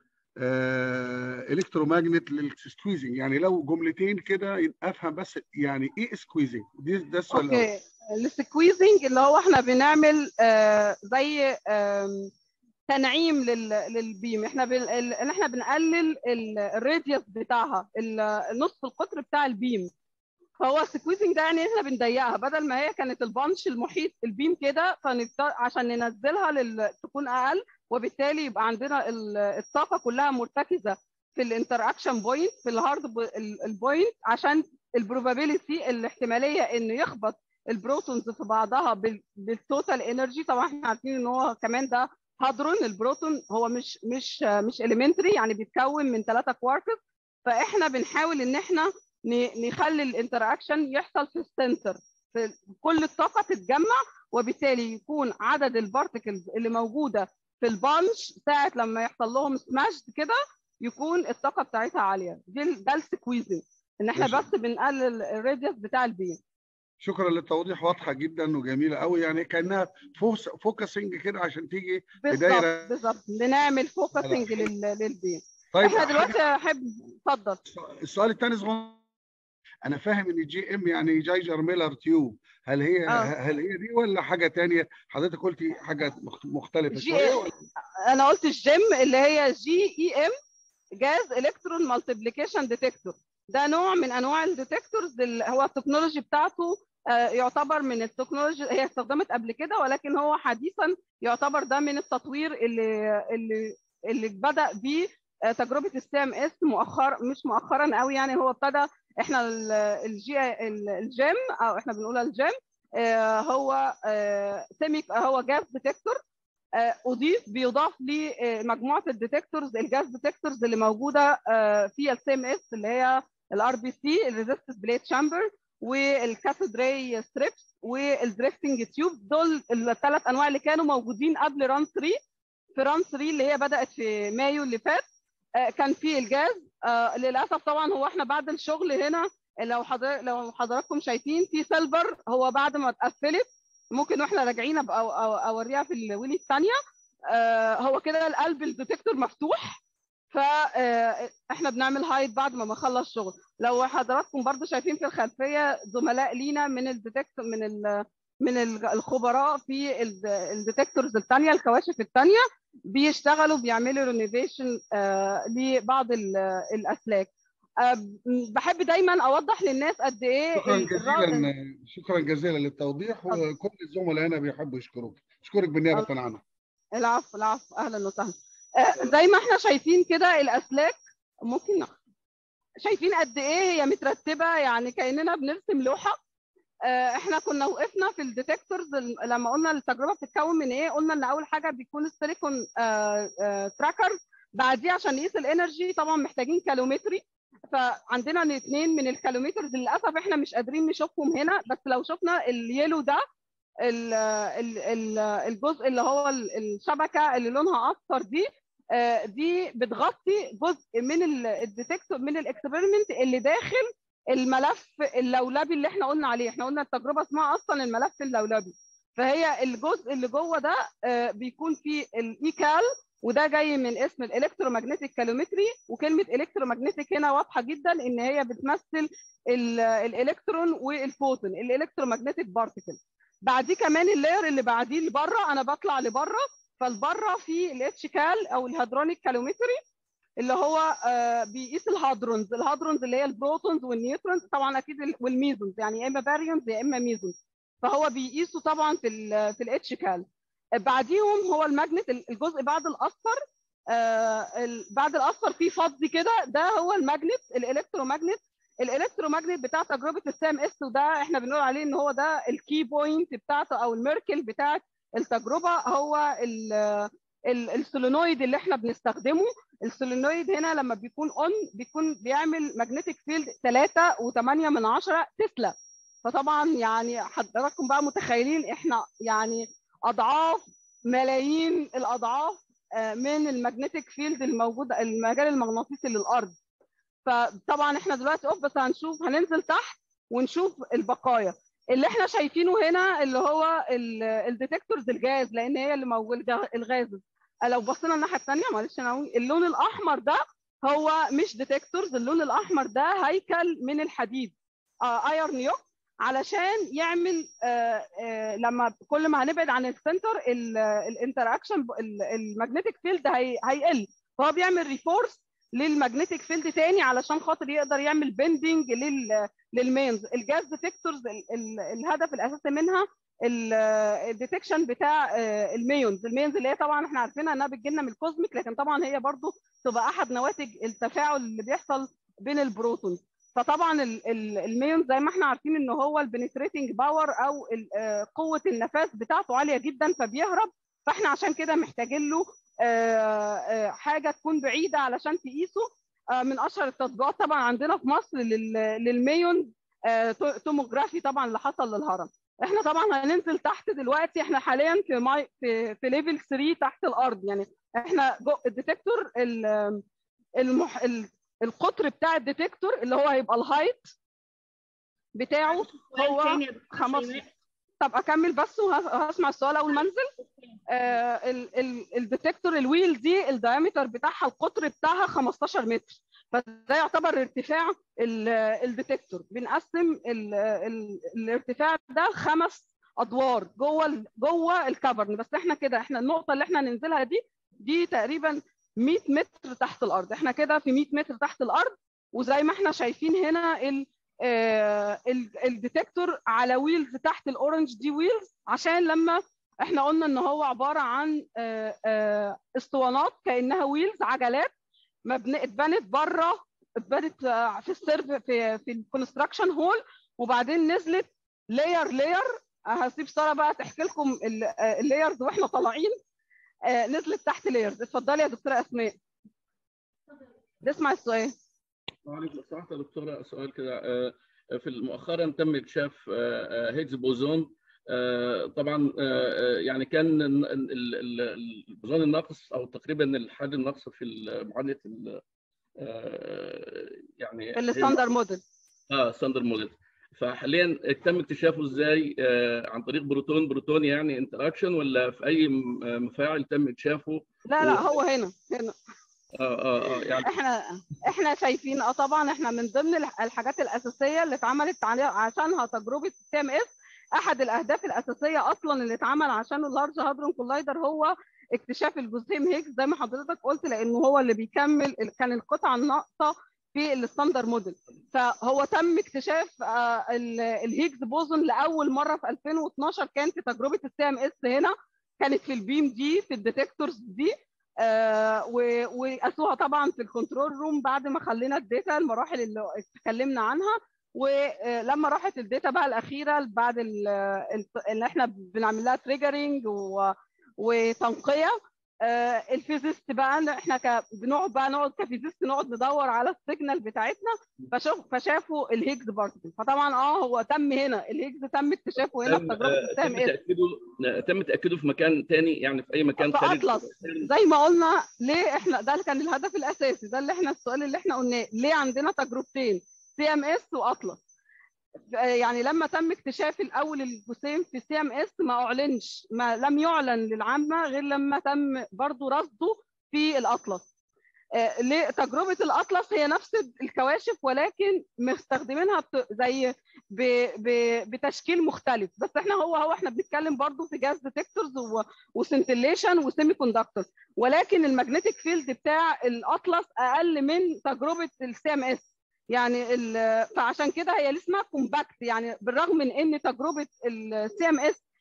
الكترومagnet للسكويزنج يعني لو جملتين كده افهم بس يعني ايه سكويزنج ده السؤال الاول اوكي السكويزنج اللي هو احنا بنعمل آه زي آم، تنعيم لل- للبيم احنا بن... ال- ان احنا بنقلل الراديوس بتاعها ال- نصف القطر بتاع البيم فهو السكويزنج ده يعني احنا بنضيقها بدل ما هي كانت البانش المحيط البيم كده فنضطر عشان ننزلها لل... تكون اقل وبالتالي يبقى عندنا ال- الطاقه كلها مرتكزه في الانتراكشن بوينت في الهارد البوينت عشان البروبابيلتي الاحتماليه انه يخبط البروتونز في بعضها بال- بالتوتال انرجي طبعا احنا عارفين ان هو كمان ده هادرون البروتون هو مش مش مش اليمنتري يعني بيتكون من ثلاثه كواركس فاحنا بنحاول ان احنا ن- نخلي الانتراكشن يحصل في السنتر في كل الطاقه تتجمع وبالتالي يكون عدد البارتكلز اللي موجوده في البانش ساعه لما يحصل لهم سماش كده يكون الطاقه بتاعتها عاليه دي ال- ده السكويزنج ان احنا ماشي. بس بنقلل الراديوس بتاع البيم شكرا للتوضيح واضحه جدا وجميله قوي يعني كانها فوس فوكسنج كده عشان تيجي بالظبط دايرة- بالظبط بنعمل فوكسنج للبيم طيب احنا حاجة- دلوقتي احب اتفضل السؤال الثاني صغير انا فاهم ان جي ام يعني جايجر ميلر تيوب هل هي آه. هل هي دي ولا حاجه تانية حضرتك قلتي حاجه مخت- مختلفه جي شويه ولا انا قلت الجيم اللي هي جي اي ام جاز الكترون مالتيبليكيشن ديتكتور ده نوع من انواع الديتكتورز اللي هو التكنولوجي بتاعته آه، يعتبر من التكنولوجي هي استخدمت قبل كده ولكن هو حديثا يعتبر ده من التطوير اللي اللي اللي بدا بيه آه، تجربه السي ام اس مؤخرا مش مؤخرا قوي يعني هو ابتدى احنا ال- الجي ال- الجيم او احنا بنقولها الجيم آه، هو سيمي هو جاز ديتكتور آه، اضيف بيضاف لمجموعه الديتكتورز الجاز ديتكتورز اللي موجوده آه، في السي ام اس اللي هي الار بي سي الريزيستنس بليت شامبر والكاثود راي ستريبس والدريفتنج تيوب دول الثلاث انواع اللي كانوا موجودين قبل ران 3 في ران 3 اللي هي بدات في مايو اللي فات آه، كان في الجاز آه، للاسف طبعا هو احنا بعد الشغل هنا لو حضر لو حضراتكم شايفين في سيلفر هو بعد ما اتقفلت ممكن واحنا راجعين ابقى أو- أو- اوريها في الويلي الثانيه هو كده القلب الديتكتور مفتوح فاحنا بنعمل هايد بعد ما بنخلص شغل لو حضراتكم برضو شايفين في الخلفيه زملاء لينا من الديتكتور من ال من ال- الخبراء في الديتكتورز الثانيه الكواشف الثانيه بيشتغلوا بيعملوا رينوفيشن لبعض ال- الاسلاك آه، م- بحب دايما اوضح للناس قد ايه شكرا ال- الر- جزيلا شكرا جزيلا للتوضيح وكل الزملاء هنا بيحبوا يشكروك اشكرك بالنيابه عنهم العفو العفو اهلا وسهلا آه، زي ما احنا شايفين كده الاسلاك ممكن ناخد. شايفين قد ايه هي مترتبه يعني كاننا بنرسم لوحه آه، احنا كنا وقفنا في الديتكتورز ال- لما قلنا التجربه بتتكون من ايه قلنا ان اول حاجه بيكون السيليكون تراكر بعديه عشان نقيس الانرجي طبعا محتاجين كالومتري فعندنا اثنين من الكالومترز للاسف احنا مش قادرين نشوفهم هنا بس لو شفنا اليلو ده ال- ال- ال- الجزء اللي هو ال- الشبكه اللي لونها اصفر دي آه، دي بتغطي جزء من ال- الديتكتور من الاكسبيرمنت اللي داخل الملف اللولبي اللي احنا قلنا عليه احنا قلنا التجربه اسمها اصلا الملف اللولبي فهي الجزء اللي جوه ده آه، بيكون فيه الايكال وده جاي من اسم الالكترومagnetic كالومتري وكلمه الكترومagnetic هنا واضحه جدا ان هي بتمثل ال- الالكترون والفوتون الالكترومagnetic بارتيكل بعديه كمان اللاير اللي بعديه لبره انا بطلع لبره فالبره في الاتش كال او الهادرونيك كالومتري اللي هو آه، بيقيس الهادرونز الهادرونز اللي هي البروتونز والنيوترونز طبعا اكيد ال- والميزونز يعني يا اما باريونز يا اما ميزونز فهو بيقيسوا طبعا في ال في الاتش كال بعديهم هو الماجنت الجزء بعد الاصفر آه، ال- بعد الاصفر فيه فضي كده ده هو الماجنت الالكتروماجنت الالكتروماجنت بتاع تجربه السام اس وده احنا بنقول عليه ان هو ده الكي بوينت بتاعته او الميركل بتاعت التجربه هو ال- ال- السولينويد اللي احنا بنستخدمه السولينويد هنا لما بيكون اون بيكون بيعمل ماجنتيك فيلد 3 و8 من 10 تسلا فطبعا يعني حضراتكم بقى متخيلين احنا يعني اضعاف ملايين الاضعاف آه، من الماجنتيك فيلد الموجود المجال المغناطيسي للارض فطبعا احنا دلوقتي اوف بس هنشوف هننزل تحت ونشوف البقايا اللي احنا شايفينه هنا اللي هو الديتكتورز الجاز لان هي اللي موجوده الغاز لو بصينا الناحيه الثانيه معلش انا أقول، اللون الاحمر ده هو مش ديتكتورز اللون الاحمر ده هيكل من الحديد آه ايرن يوك علشان يعمل آه آه لما كل ما هنبعد عن السنتر الانتراكشن المagnetic فيلد هيقل فهو بيعمل ريفورس للمagnetic فيلد تاني علشان خاطر يقدر يعمل بندنج لل للمينز الجاز ديتكتورز الهدف الاساسي منها الديتكشن بتاع آه، الميونز الميونز اللي هي طبعا احنا عارفينها انها بتجي لنا من الكوزميك لكن طبعا هي برضو تبقى احد نواتج التفاعل اللي بيحصل بين البروتونز فطبعا ال- ال- الميونز زي ما احنا عارفين ان هو البنتريتنج باور او ال- آه، قوه النفاذ بتاعته عاليه جدا فبيهرب فاحنا عشان كده محتاجين له آه، آه، حاجه تكون بعيده علشان تقيسه آه، من اشهر التطبيقات طبعا عندنا في مصر لل- للميون آه، تو- توموجرافي طبعا اللي حصل للهرم احنا طبعا هننزل تحت دلوقتي احنا حاليا في ماي في في ليفل 3 تحت الارض يعني احنا جو الديتكتور ال- المح... ال- القطر بتاع الديتكتور اللي هو هيبقى الهايت بتاعه هو تاني يا دكتور خمس شيماء. طب اكمل بس وهسمع السؤال اول ما انزل آه ال- ال- الديتكتور الويل دي الدايمتر بتاعها القطر بتاعها 15 متر فده يعتبر ارتفاع ال- الديتكتور بنقسم ال- ال- الارتفاع ده خمس ادوار جوه ال- جوه الكفرن بس احنا كده احنا النقطه اللي احنا ننزلها دي دي تقريبا 100 متر تحت الارض احنا كده في 100 متر تحت الارض وزي ما احنا شايفين هنا ال آه، ال- الديتكتور على ويلز تحت الاورنج دي ويلز عشان لما احنا قلنا ان هو عباره عن آه، آه، اسطوانات كانها ويلز عجلات مبني اتبنت بره اتبنت آه، في السيرف في في الكونستراكشن هول وبعدين نزلت لاير لاير هسيب ساره بقى تحكي لكم اللايرز واحنا طالعين آه، نزلت تحت لايرز اتفضلي يا دكتوره اسماء نسمع السؤال عليكم لو سمحت يا دكتوره سؤال كده آه، في مؤخرا تم اكتشاف آه، آه، هيجز بوزون آه، طبعا آه، آه، يعني كان ال- ال- ال- البوزون الناقص او تقريبا الحاجه الناقصه في معادله ال- آه، يعني في الستاندر موديل اه ستاندر موديل فحاليا تم اكتشافه ازاي آه، عن طريق بروتون بروتون يعني انتراكشن ولا في اي م- آه، مفاعل تم اكتشافه لا لا و- هو هنا هنا اه اه اه يعني احنا احنا شايفين اه طبعا احنا من ضمن الح- الحاجات الاساسيه اللي اتعملت عليها عشانها تجربه سي ام اس احد الاهداف الاساسيه اصلا اللي اتعمل عشان اللارج هادرون كولايدر هو اكتشاف الجسيم هيجز زي ما حضرتك قلت لانه هو اللي بيكمل كان القطعه الناقصه في الستاندر موديل فهو تم اكتشاف آه، ال- الهيجز بوزون لاول مره في 2012 كان في تجربه السي ام اس هنا كانت في البيم دي في الديتكتورز دي آه، و- وقاسوها طبعا في الكنترول روم بعد ما خلينا الداتا المراحل اللي اتكلمنا عنها ولما راحت الداتا بقى الاخيره بعد ال- ال- اللي احنا بنعمل لها تريجرنج وتنقيه آه، الفيزيست بقى إن احنا ك... بنقعد بقى نقعد كفيزيست نقعد ندور على السيجنال بتاعتنا فشوف فشافوا الهيجز بارتكل فطبعا اه هو تم هنا الهيجز تم اكتشافه هنا في تم تجربه آه، السام تم اس تاكيده تم تاكيده في مكان تاني يعني في اي مكان في خارج اطلس زي ما قلنا ليه احنا ده كان الهدف الاساسي ده اللي احنا السؤال اللي احنا قلناه ليه عندنا تجربتين سي ام اس واطلس يعني لما تم اكتشاف الاول الجسيم في سي ام اس ما اعلنش ما لم يعلن للعامه غير لما تم برضو رصده في الاطلس آه، ليه تجربه الاطلس هي نفس الكواشف ولكن مستخدمينها بت- زي ب... ب... بتشكيل مختلف بس احنا هو هو احنا بنتكلم برضو في جاز ديتكتورز و... وسنتليشن وسيمي كوندكتور ولكن المagnetic فيلد بتاع الاطلس اقل من تجربه السي ام اس يعني ال- فعشان كده هي اللي اسمها كومباكت يعني بالرغم من ان تجربه السي ام اس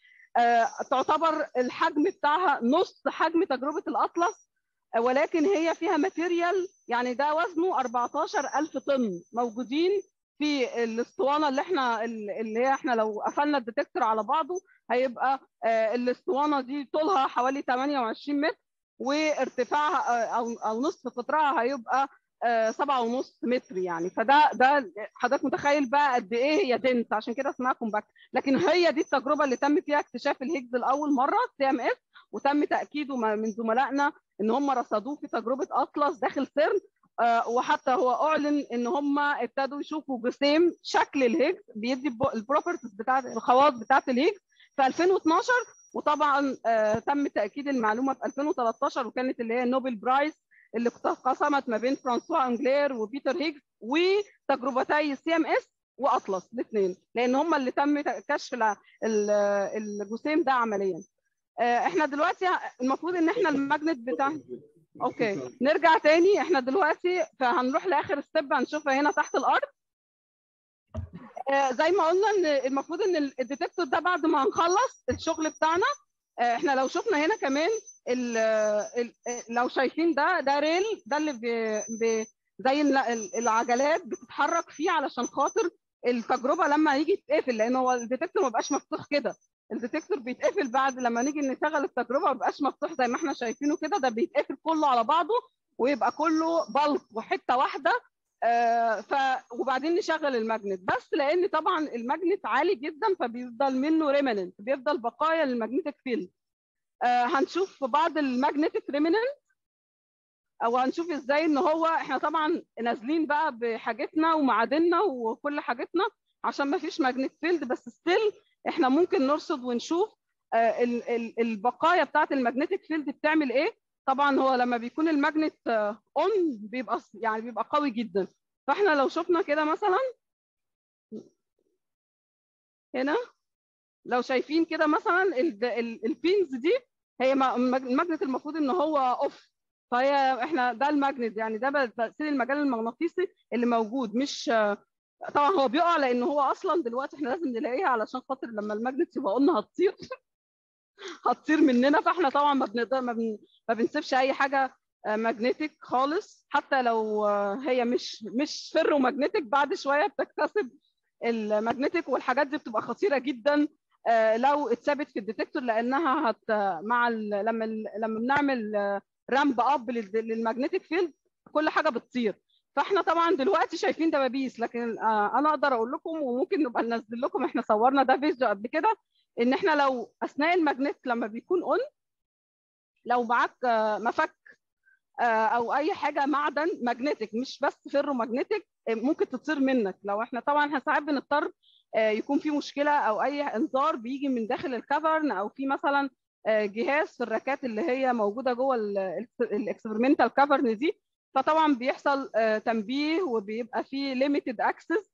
تعتبر الحجم بتاعها نص حجم تجربه الاطلس آه، ولكن هي فيها ماتيريال يعني ده وزنه 14000 طن موجودين في الاسطوانه اللي احنا اللي هي احنا لو قفلنا الديتكتور على بعضه هيبقى آه، الاسطوانه دي طولها حوالي 28 متر وارتفاعها آه، او او نصف قطرها هيبقى آه، سبعة ونص متر يعني فده ده حضرتك متخيل بقى قد ايه هي دنس عشان كده اسمها كومباكت لكن هي دي التجربه اللي تم فيها اكتشاف الهيجز لاول مره سي ام اس وتم تاكيده م- من زملائنا ان هم رصدوه في تجربه اطلس داخل سيرن آه، وحتى هو اعلن ان هم ابتدوا يشوفوا جسيم شكل الهيجز بيدي البروبرتيز بتاعت الخواص بتاعت الهيجز في 2012 وطبعا آه، تم تاكيد المعلومه في 2013 وكانت اللي هي نوبل برايز اللي قسمت ما بين فرانسوا انجلير وبيتر هيجز وتجربتي السي ام اس واطلس الاثنين لان هم اللي تم كشف الع- ال- الجسيم ده عمليا آه، احنا دلوقتي المفروض ان احنا الماجنت بتاع اوكي نرجع تاني احنا دلوقتي فهنروح لاخر ستيب هنشوفها هنا تحت الارض آه، زي ما قلنا ان المفروض ان الديتكتور ده بعد ما هنخلص الشغل بتاعنا آه، احنا لو شفنا هنا كمان ال ال لو شايفين ده ده ريل ده اللي ب- ب- زي ال- ال- العجلات بتتحرك فيه علشان خاطر التجربه لما يجي يتقفل لان هو الديتكتور ما بقاش مفتوح كده الديتكتور بيتقفل بعد لما نيجي نشغل التجربه ما بيبقاش مفتوح زي ما احنا شايفينه كده ده بيتقفل كله على بعضه ويبقى كله بلق وحته واحده آه ف وبعدين نشغل الماجنت بس لان طبعا الماجنت عالي جدا فبيفضل منه ريمننت بيفضل بقايا للماجنتيك فيلد آه هنشوف في بعض الماجنتيك ريمننت او هنشوف ازاي ان هو احنا طبعا نازلين بقى بحاجتنا ومعادننا وكل حاجتنا عشان ما فيش ماجنت فيلد بس ستيل احنا ممكن نرصد ونشوف آه ال- ال- البقايا بتاعه الماجنتيك فيلد بتعمل ايه طبعا هو لما بيكون الماجنت اون بيبقى يعني بيبقى قوي جدا فاحنا لو شفنا كده مثلا هنا لو شايفين كده مثلا ال- ال- البينز دي هي ما- الماجنت المفروض ان هو اوف فهي احنا ده الماجنت يعني ده بقى تاثير المجال المغناطيسي اللي موجود مش طبعا هو بيقع لان هو اصلا دلوقتي احنا لازم نلاقيها علشان خاطر لما الماجنت يبقى قلنا هتطير هتطير مننا فاحنا طبعا ما بنقدر ما, بن... ما بنسيبش اي حاجه ماجنتيك خالص حتى لو آه، هي مش مش فيرو ماجنتيك بعد شويه بتكتسب الماجنتيك والحاجات دي بتبقى خطيره جدا آه، لو اتثبت في الديتكتور لانها هت مع ال... لما ال... لما بنعمل رامب اب للماجنتيك فيلد كل حاجه بتطير فاحنا طبعا دلوقتي شايفين دبابيس لكن آه، انا اقدر اقول لكم وممكن نبقى ننزل لكم احنا صورنا ده فيديو قبل كده ان احنا لو اثناء الماجنت لما بيكون اون لو معاك آه، مفك آه، او اي حاجه معدن ماجنتيك مش بس فيرو ماجنتيك آه، ممكن تطير منك لو احنا طبعا احنا ساعات بنضطر آه، يكون في مشكله او اي انذار بيجي من داخل الكفرن او في مثلا آه، جهاز في الراكات اللي هي موجوده جوه الاكسبيرمنتال كفرن دي فطبعا بيحصل آه، تنبيه وبيبقى في ليميتد اكسس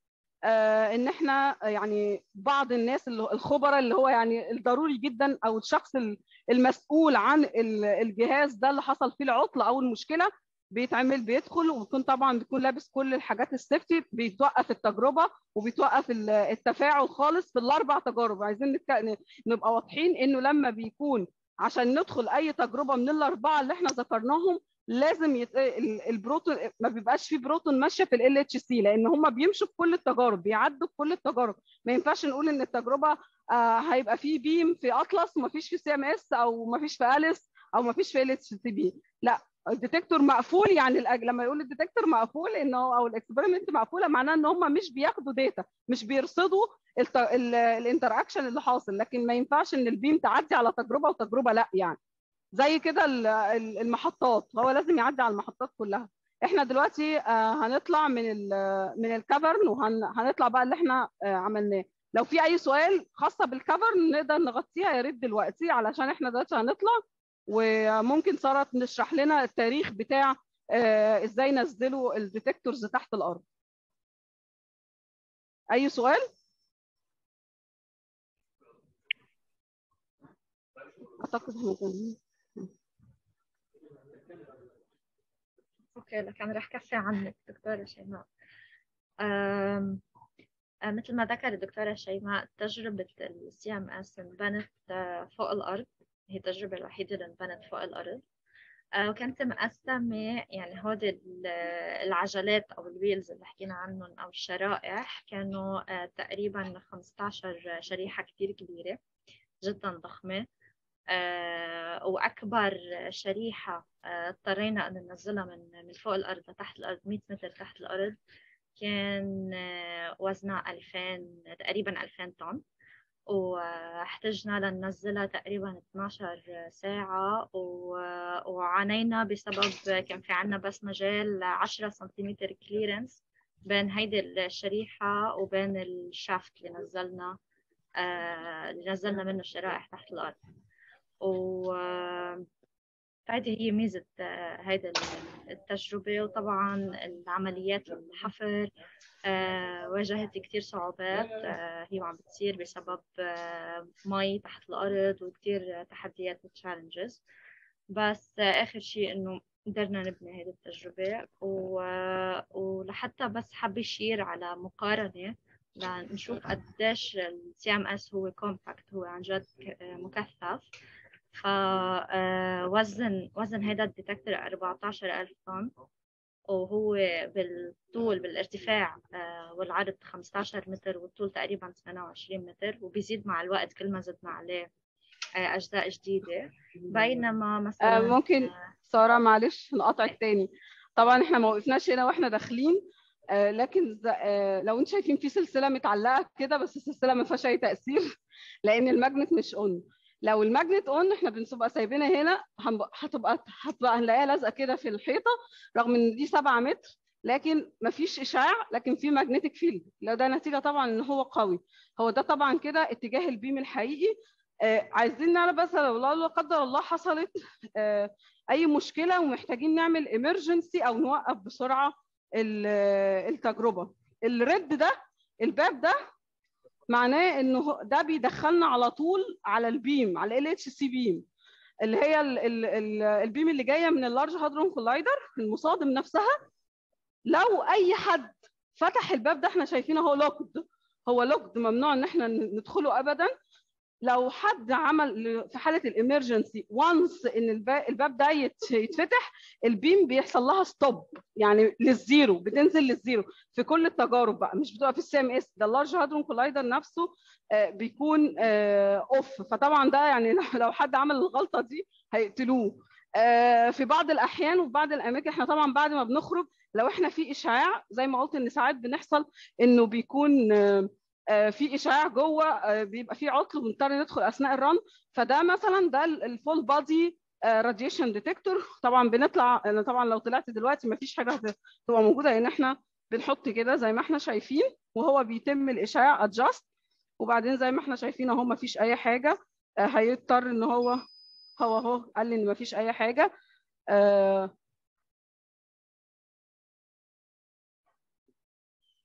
آه، ان احنا يعني بعض الناس اللي الخبراء اللي هو يعني الضروري جدا او الشخص ال- المسؤول عن ال- الجهاز ده اللي حصل فيه العطل او المشكله بيتعمل بيدخل وبيكون طبعا بيكون لابس كل الحاجات السيفتي بيتوقف التجربه وبيتوقف ال- التفاعل خالص في الاربع تجارب عايزين نتك- نبقى واضحين انه لما بيكون عشان ندخل اي تجربه من الاربعه اللي احنا ذكرناهم لازم يت... ال- البروتون ما بيبقاش فيه بروتون ماشيه في ال اتش سي لان هم بيمشوا في كل التجارب بيعدوا في كل التجارب ما ينفعش نقول ان التجربه آه هيبقى فيه بيم في اطلس وما فيش في سي ام اس او ما فيش في اليس او ما فيش في ال اتش سي بي لا الديتكتور مقفول يعني الأج... لما يقول الديتكتور مقفول انه او الاكسبيرمنت مقفوله معناه ان هم مش بياخدوا داتا مش بيرصدوا الت... ال... الانتراكشن اللي حاصل لكن ما ينفعش ان البيم تعدي على تجربه وتجربه لا يعني زي كده ال- ال- المحطات هو لازم يعدي على المحطات كلها احنا دلوقتي آه، هنطلع من ال من الكافرن وهنطلع بقى اللي احنا آه، عملناه لو في اي سؤال خاصه بالكافرن نقدر نغطيها يا ريت دلوقتي علشان احنا دلوقتي هنطلع وممكن ساره تشرح لنا التاريخ بتاع آه، ازاي نزلوا الديتكتورز تحت الارض اي سؤال اعتقد احنا كنا- اوكي لكن رح كفي عنك دكتورة شيماء أم، أه، مثل ما ذكرت الدكتورة شيماء تجربة السي ام اس انبنت أه، فوق الأرض هي التجربة الوحيدة اللي انبنت فوق الأرض أه، وكانت مقسمة يعني هودي ال- العجلات أو الويلز اللي حكينا عنهم أو الشرائح كانوا أه، تقريبا 15 شريحة كتير كبيرة جدا ضخمة آه، وأكبر شريحة آه، اضطرينا أن ننزلها من من فوق الأرض لتحت الأرض 100 متر تحت الأرض كان آه، وزنها 2000 تقريبا 2000 طن واحتجنا لننزلها تقريبا 12 ساعة و- وعانينا بسبب كان في عنا بس مجال 10 سنتيمتر كليرنس بين هيدي الشريحة وبين الشافت اللي نزلنا آه، اللي نزلنا منه الشرائح تحت الأرض و هذه هي ميزة آه، هيدا التجربة وطبعا العمليات الحفر آه، واجهت كتير صعوبات آه، هي عم بتصير بسبب آه، مي تحت الأرض وكتير تحديات وتشالنجز بس آه، آخر شيء إنه قدرنا نبني هذه التجربة و- ولحتى بس حاب يشير على مقارنة لنشوف قديش السي ام اس هو كومباكت هو عن جد ك- مكثف فوزن وزن هذا الديتكتور 14000 طن وهو بالطول بالارتفاع آه، والعرض 15 متر والطول تقريبا 28 متر وبيزيد مع الوقت كل ما زدنا عليه آه، أجزاء جديدة بينما آه، مثلا ممكن سارة معلش نقطعك تاني طبعا احنا ما وقفناش هنا واحنا داخلين آه، لكن ز- آه، لو انتم شايفين في سلسلة متعلقة كده بس السلسلة ما فيهاش اي تأثير لأن الماجنت مش اون لو الماجنت اون احنا بنبقى سايبينها هنا هنبقى- هتبقى هتبقى هنلاقيها لازقة كده في الحيطة رغم ان دي 7 متر لكن ما فيش اشعاع لكن في ماجنتيك فيلد لو ده نتيجة طبعا ان هو قوي هو ده طبعا كده اتجاه البيم الحقيقي آه، عايزين نعرف بس لو لا قدر الله حصلت آه، اي مشكله ومحتاجين نعمل ايمرجنسي او نوقف بسرعه ال- التجربه الريد ده الباب ده معناه انه هو- ده بيدخلنا على طول على البيم على ال اتش سي بيم اللي هي ال ال ال البيم اللي جايه من اللارج هادرون كولايدر المصادم نفسها لو اي حد فتح الباب ده احنا شايفينه هو لوكد هو لوكد ممنوع ان احنا ندخله ابدا لو حد عمل في حاله الامرجنسي وانس ان الباب, الباب ده يت- يتفتح البيم بيحصل لها ستوب يعني للزيرو بتنزل للزيرو في كل التجارب بقى مش بتبقى في السي ام اس ده اللارج هادرون كولايدر نفسه آه، بيكون اوف فطبعا ده يعني لو حد عمل الغلطه دي هيقتلوه آه، في بعض الاحيان وفي بعض الاماكن احنا طبعا بعد ما بنخرج لو احنا في اشعاع زي ما قلت ان ساعات بنحصل انه بيكون آه، آه، في اشعاع جوه آه، بيبقى في عطل وبنضطر ندخل اثناء الرن فده مثلا ده الفول بادي راديشن ديتكتور طبعا بنطلع أنا طبعا لو طلعت دلوقتي ما فيش حاجه هتبقى موجوده لان احنا بنحط كده زي ما احنا شايفين وهو بيتم الاشعاع ادجاست وبعدين زي ما احنا شايفين اهو ما فيش اي حاجه آه، هيضطر ان هو هو اهو قال لي ان ما فيش اي حاجه آه،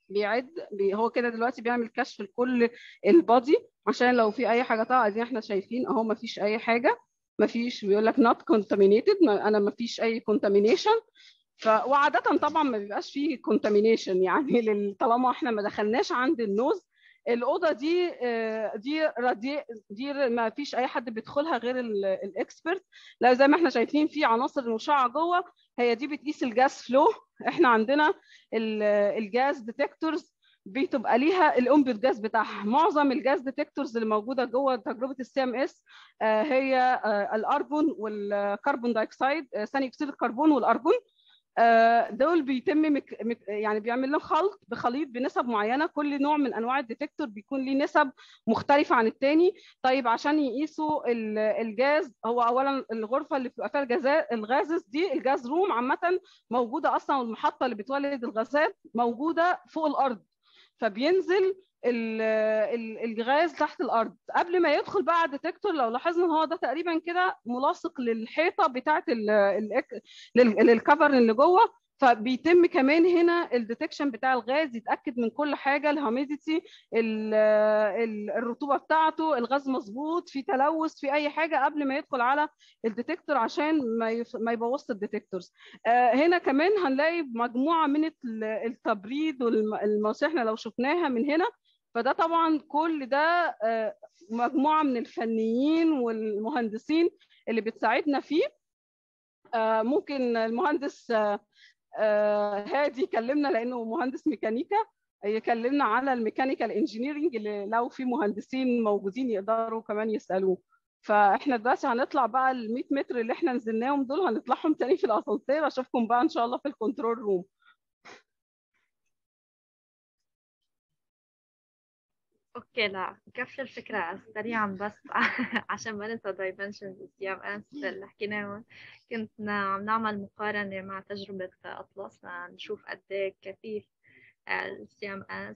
بيعد بي هو كده دلوقتي بيعمل كشف لكل البادي عشان لو في اي حاجه طالعه زي احنا شايفين اهو ما فيش اي حاجه ما فيش بيقول لك not contaminated ما انا ما فيش اي contamination ف وعاده طبعا ما بيبقاش فيه contamination يعني لل- طالما احنا ما دخلناش عند النوز الاوضه دي آه، دي رادي دي ما فيش اي حد بيدخلها غير الاكسبرت لا زي ما احنا شايفين في عناصر مشعه جوه هي دي بتقيس الجاز فلو احنا عندنا ال- الجاز ديتكتورز بتبقى ليها الانبوت جاز بتاعها معظم الجاز ديتكتورز اللي موجوده جوه تجربه السي ام اس هي آه، الارجون والكربون دايوكسيد آه، ثاني اكسيد الكربون والارجون آه، دول بيتم مك... مك... يعني بيعمل لهم خلط بخليط بنسب معينه كل نوع من انواع الديتكتور بيكون ليه نسب مختلفه عن الثاني طيب عشان يقيسوا ال- الجاز هو اولا الغرفه اللي بتبقى فيها الجزاء الغازز دي الجاز روم عامه موجوده اصلا والمحطه اللي بتولد الغازات موجوده فوق الارض فبينزل ال- ال- الغاز تحت الارض قبل ما يدخل بقى على الديتكتور لو لاحظنا هو ده تقريبا كده ملاصق للحيطه بتاعه ال- ال- لل- للكفر اللي جوه فبيتم كمان هنا الديتكشن بتاع الغاز يتاكد من كل حاجه الهوميديتي الرطوبه بتاعته الغاز مظبوط في تلوث في اي حاجه قبل ما يدخل على الديتكتور عشان ما يف- ما يبوظش الديتكتورز آه، هنا كمان هنلاقي مجموعه من ال- التبريد والمواسير احنا لو شفناها من هنا فده طبعا كل ده آه، مجموعه من الفنيين والمهندسين اللي بتساعدنا فيه آه، ممكن المهندس آه، آه، هادي يكلمنا لانه مهندس ميكانيكا يكلمنا على الميكانيكال انجينيرنج اللي لو في مهندسين موجودين يقدروا كمان يسالوه فاحنا دلوقتي هنطلع بقى ال 100 متر اللي احنا نزلناهم دول هنطلعهم تاني في الاسانسير اشوفكم بقى ان شاء الله في الكنترول روم اوكي لا كفل الفكرة سريعا بس عشان ما ننسى دايمنشنز السي ام اس اللي حكيناهم كنت عم نعمل مقارنة مع تجربة اطلس نشوف قد ايه كثيف السي ام اس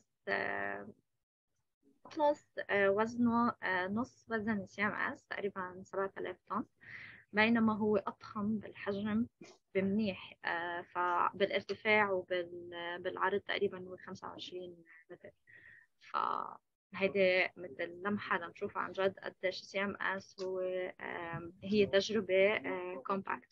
اطلس آه، وزنه آه، نص وزن السي ام اس تقريبا 7000 طن بينما هو اضخم بالحجم بمنيح آه، فبالارتفاع وبالعرض تقريبا هو 25 متر ف هيدي مثل لمحة لنشوف عن جد قديش سي ام اس هو آم، هي تجربة كومباكت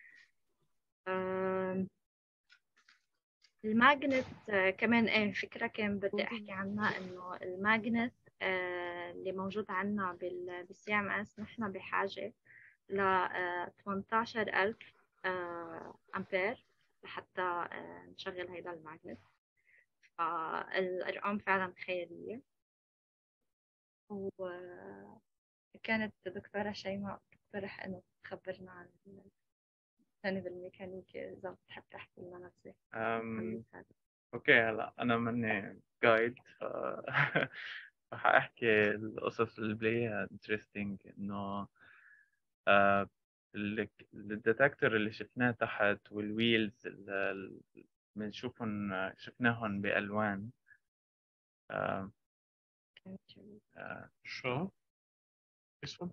الماجنت آه، كمان ايه فكرة كان بدي احكي عنها انه الماجنت آه، اللي موجود عنا بال بالسي ام اس نحن بحاجة ل 18000 آه، امبير لحتى آه، نشغل هيدا الماجنت فالأرقام فعلا خيالية وكانت دكتورة شيماء تقترح إنه تخبرنا عن الجانب الميكانيكي إذا بتحب تحكي لنا نفسك أم، اوكي هلا انا ماني جايد ف رح احكي القصص اللي بلاقيها انترستينج انه آه، ال- الديتكتور اللي شفناه تحت والويلز اللي بنشوفهم شفناهم بألوان آه، آه، شو؟ اسمه؟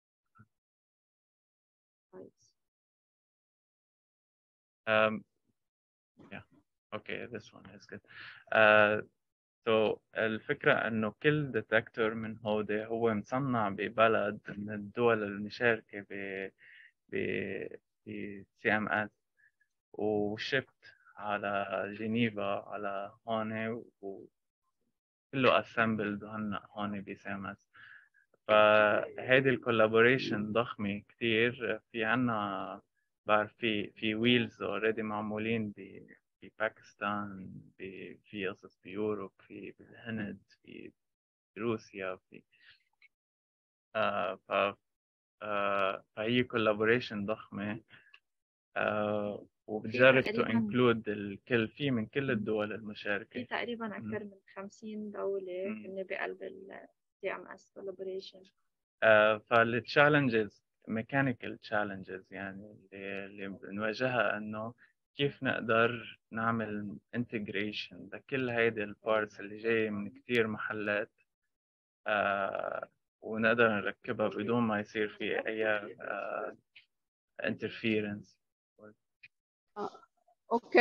Um, yeah, okay, this one is good. Uh, so الفكرة إنه كل ديتكتور من هودي هو مصنع ببلد من الدول المشاركة ب ب ب CMS وشفت على جنيفا على هون وكله assembled هن هون ب CMS فهيدي الكولابوريشن ضخمة كتير في عنا بعرف في في ويلز اوريدي معمولين ب بباكستان ب- في قصص بيوروب في بالهند في روسيا في آه ف آه فهي كولابوريشن ضخمة آه وبتجرب تو تقريباً- انكلود الكل في من كل الدول في المشاركة تقريبا أكثر من 50 دولة مم. هن بقلب ال CMS collaboration آه فالتشالنجز ميكانيكال تشالنجز يعني اللي, اللي بنواجهها انه كيف نقدر نعمل انتجريشن لكل هيدي البارتس اللي جاية من كتير محلات آه ونقدر نركبها بدون ما يصير في اي آه interference اوكي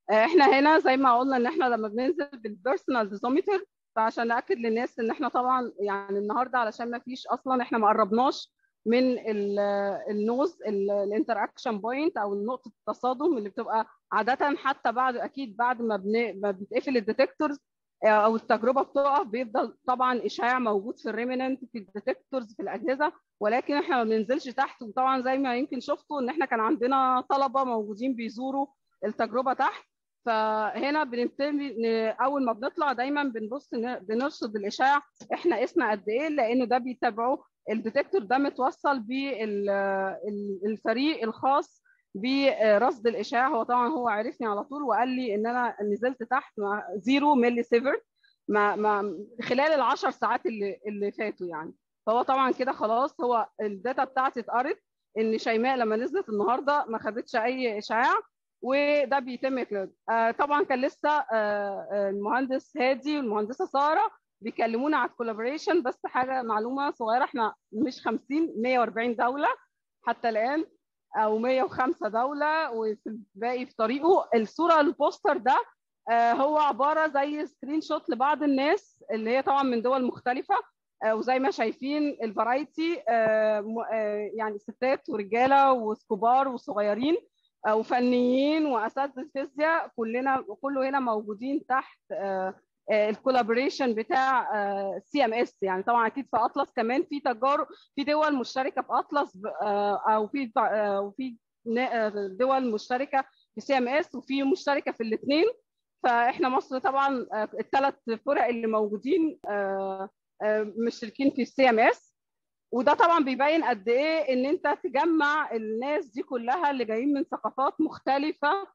آه، احنا هنا زي ما قلنا ان احنا لما بننزل بالبيرسونال ديزومتر فعشان ناكد للناس ان احنا طبعا يعني النهارده علشان ما فيش اصلا احنا ما قربناش من ال- النوز الانتراكشن بوينت او نقطه التصادم اللي بتبقى عاده حتى بعد اكيد بعد ما بن- ما بتقفل الديتكتورز او التجربه بتقف بيفضل طبعا اشعاع موجود في الريمننت في الديتكتورز في الاجهزه ولكن احنا ما بننزلش تحت وطبعا زي ما يمكن شفتوا ان احنا كان عندنا طلبه موجودين بيزوروا التجربه تحت فهنا بنبتدي ن- اول ما بنطلع دايما بنبص ن- بنرصد الاشعاع احنا قسنا قد ايه لان ده بيتابعه الديتكتور ده متوصل بالفريق الخاص برصد الاشعاع هو طبعا هو عرفني على طول وقال لي ان انا نزلت تحت مع زيرو ملي سيفر ما ما خلال العشر ساعات اللي اللي فاتوا يعني فهو طبعا كده خلاص هو الداتا بتاعتي اتقرت ان شيماء لما نزلت النهارده ما خدتش اي اشعاع وده بيتم كلاود آه طبعا كان لسه آه آه، المهندس هادي والمهندسه ساره بيكلمونا على الكولابوريشن بس حاجه معلومه صغيره احنا مش 50 140 دوله حتى الان او 105 دوله وفي الباقي في طريقه الصوره البوستر ده آه، هو عباره زي سكرين شوت لبعض الناس اللي هي طبعا من دول مختلفه آه، وزي ما شايفين الفرايتي آه، م- آه، يعني ستات ورجاله وكبار وصغيرين آه، وفنيين واساتذه فيزياء كلنا كله هنا موجودين تحت الكولابوريشن بتاع سي ام اس يعني طبعا اكيد في اطلس كمان في تجارب في دول مشتركه في اطلس ب- آه، او في آه، وفي ن- آه، دول مشتركه في سي ام اس وفي مشتركه في الاثنين فاحنا مصر طبعا آه، الثلاث فرق اللي موجودين آه، آه، مشتركين في السي ام اس وده طبعا بيبين قد ايه ان انت تجمع الناس دي كلها اللي جايين من ثقافات مختلفه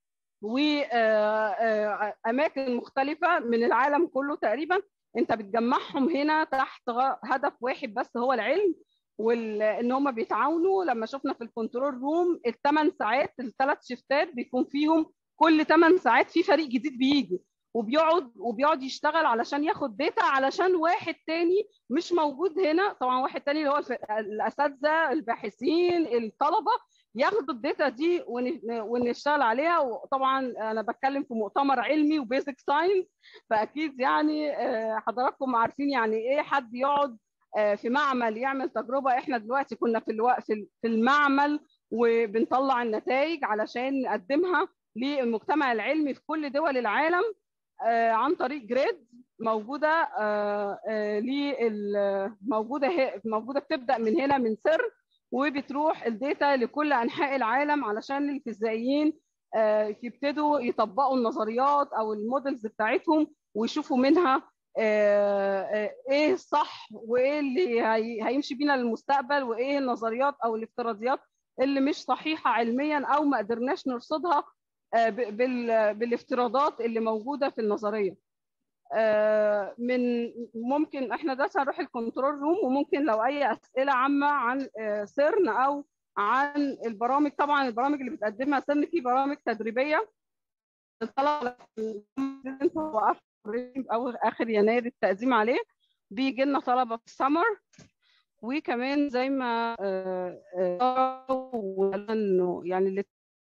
واماكن مختلفه من العالم كله تقريبا انت بتجمعهم هنا تحت غ- هدف واحد بس هو العلم وان هم بيتعاونوا لما شفنا في الكنترول روم الثمان ساعات الثلاث شيفتات بيكون فيهم كل ثمان ساعات في فريق جديد بيجي وبيقعد وبيقعد يشتغل علشان ياخد داتا علشان واحد تاني مش موجود هنا طبعا واحد تاني اللي هو الف- الاساتذه الباحثين الطلبه ياخدوا الداتا دي ون- ونشتغل عليها وطبعا انا بتكلم في مؤتمر علمي وبيزك ساينس فاكيد يعني آه، حضراتكم عارفين يعني ايه حد يقعد آه، في معمل يعمل تجربه احنا دلوقتي كنا في الوقت في في المعمل وبنطلع النتائج علشان نقدمها للمجتمع العلمي في كل دول العالم آه، عن طريق جريد موجوده آه، آه، لل- موجوده هي- موجوده بتبدا من هنا من سر وبتروح الداتا لكل انحاء العالم علشان الفيزيائيين آه، يبتدوا يطبقوا النظريات او المودلز بتاعتهم ويشوفوا منها آه، آه، ايه الصح وايه اللي هي- هيمشي بينا للمستقبل وايه النظريات او الافتراضيات اللي مش صحيحه علميا او ما قدرناش نرصدها آه، ب- بال- بالافتراضات اللي موجوده في النظريه آه، من ممكن احنا ده هنروح الكنترول روم وممكن لو اي اسئله عامه عن آه، سيرن او عن البرامج طبعا البرامج اللي بتقدمها سيرن في برامج تدريبيه الطلبه او اخر يناير التقديم عليه بيجي لنا طلبه في السمر وكمان زي ما آه، آه، وقالوا انه يعني اللي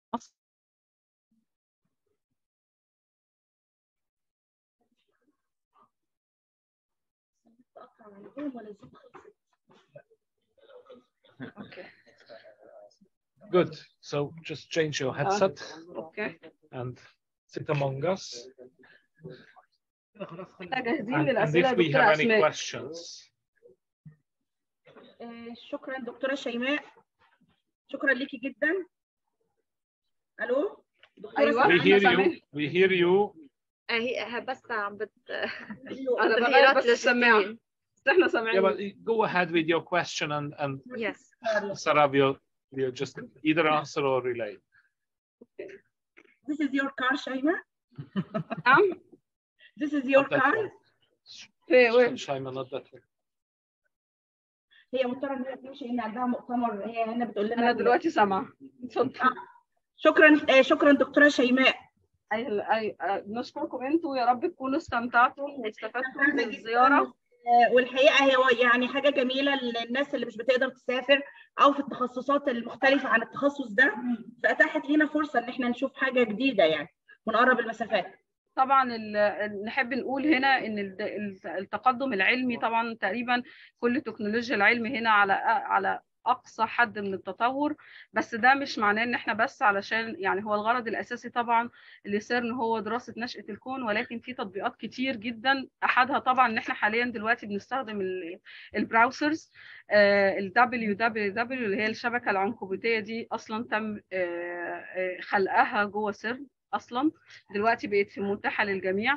Good. So just change your headset اوكي and sit among us. احنا جاهزين And, and للاسئله if يا we دكتوره have any اسماء questions, آه، شكرا دكتوره شيماء شكرا ليكي جدا الو دكتوره أيوة. we سامعة؟ hear you. We hear you. آه، هي بس عم بت انا بغير تغييرات بس السماعه لوجستية. بس احنا Yeah, سامعين but go ahead with your question and and Yes. Sarah will will just either answer or relay. This is your car شيماء نعم This is your Not that car way. في وين Shaima, not that way. هي مضطره ان هي تمشي ان عندها مؤتمر هي هنا بتقول لنا انا دلوقتي سامعه اتفضل شكرا آه، شكرا دكتوره شيماء أي أي آه، نشكركم انتوا يا رب تكونوا استمتعتوا واستفدتوا من الزياره آه، والحقيقه هي يعني حاجه جميله للناس اللي مش بتقدر تسافر او في التخصصات المختلفه عن التخصص ده فاتاحت لينا فرصه ان احنا نشوف حاجه جديده يعني ونقرب المسافات طبعا ال- ال- نحب نقول هنا ان ال- ال- التقدم العلمي طبعا تقريبا كل تكنولوجيا العلم هنا على على اقصى حد من التطور بس ده مش معناه ان احنا بس علشان يعني هو الغرض الاساسي طبعا لسيرن هو دراسه نشاه الكون ولكن في تطبيقات كتير جدا احدها طبعا ان احنا حاليا دلوقتي بنستخدم ال- البراوسرز ال www اللي هي الشبكه العنكبوتيه دي اصلا تم آه، آه، خلقها جوه سيرن اصلا دلوقتي بقت في متاحه للجميع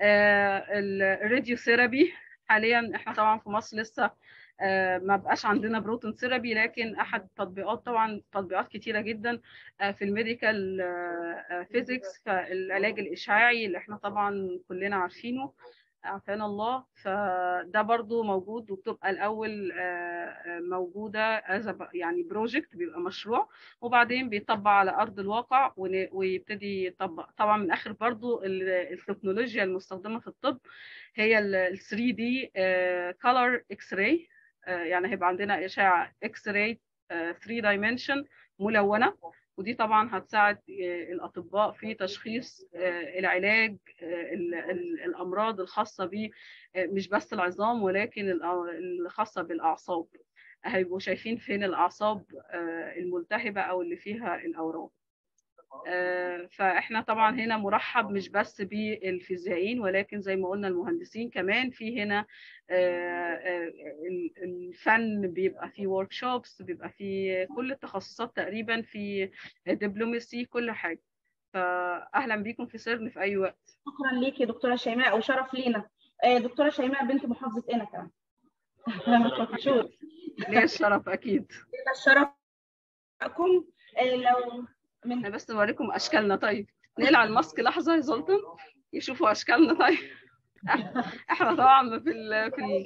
الراديو ثيرابي حاليا احنا طبعا في مصر لسه آه، ما بقاش عندنا بروتون ثيرابي لكن احد التطبيقات طبعا تطبيقات كتيره جدا آه، في الميديكال فيزيكس فالعلاج الاشعاعي اللي احنا طبعا كلنا عارفينه عافانا الله فده برضو موجود وبتبقى الاول آه، آه، موجوده as a- يعني بروجكت بيبقى مشروع وبعدين بيطبق على ارض الواقع ون- ويبتدي يطبق طبعا من اخر برضو ال- التكنولوجيا المستخدمه في الطب هي ال 3 دي color اكس راي يعني هيبقى عندنا اشعه اكس راي 3 دايمنشن ملونه ودي طبعا هتساعد آه، الاطباء في تشخيص آه، العلاج آه، ال- ال- الامراض الخاصه ب آه، مش بس العظام ولكن الأ- الخاصه بالاعصاب هيبقوا شايفين فين الاعصاب آه، الملتهبه او اللي فيها الاورام آه، فاحنا طبعا هنا مرحب مش بس بالفيزيائيين ولكن زي ما قلنا المهندسين كمان في هنا آه، آه، ال- الفن بيبقى فيه ورك شوبس بيبقى فيه كل التخصصات تقريبا في دبلوماسي كل حاجه فاهلا بيكم في سيرن في اي وقت شكرا ليكي دكتوره شيماء وشرف لينا آه، دكتوره شيماء بنت محافظه قنا كمان ما تخافوش ليا الشرف اكيد لينا الشرف معكم آه، لو من انا بس نوريكم اشكالنا طيب نقلع الماسك لحظه يا زلطن يشوفوا اشكالنا طيب احنا طبعا في ال في ال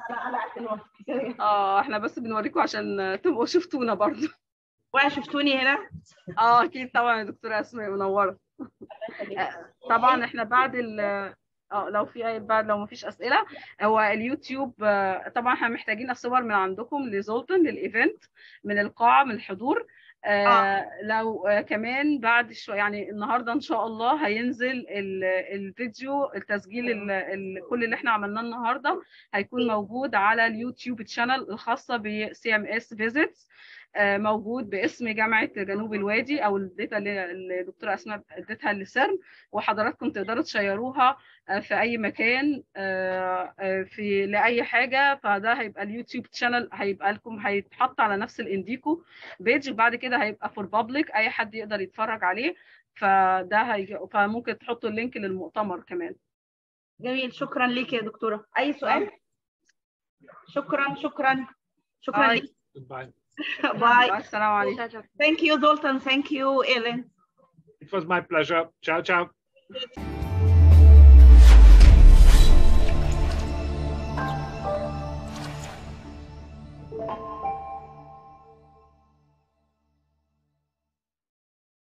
اه احنا بس بنوريكم عشان تبقوا شفتونا برضو وانا شفتوني هنا اه اكيد طبعا يا دكتوره اسماء منوره آه، طبعا احنا بعد ال اه لو في اي بعد لو مفيش اسئله هو اليوتيوب آه، طبعا احنا محتاجين الصور من عندكم لزولتن للايفنت من القاعه من الحضور آه آه. لو آه كمان بعد شويه يعني النهارده ان شاء الله هينزل ال- الفيديو التسجيل ال- ال- كل اللي احنا عملناه النهارده هيكون موجود على اليوتيوب تشانل الخاصه بسي ام اس فيزيتس موجود باسم جامعه جنوب الوادي او الداتا اللي اللي الدكتوره اسماء اديتها لسيرن وحضراتكم تقدروا تشيروها آه، في اي مكان آه، آه، في لاي حاجه فده هيبقى اليوتيوب شانل هيبقى لكم هيتحط على نفس الانديكو بيج وبعد كده هيبقى فور بابليك اي حد يقدر يتفرج عليه فده هيجي فممكن تحطوا اللينك للمؤتمر كمان جميل شكرا ليكي يا دكتوره اي سؤال شكرا شكرا شكرا باي. ليك Goodbye. باي السلام عليكم شجر thank you Zoltan thank you Ellen It was my pleasure. Ciao, ciao.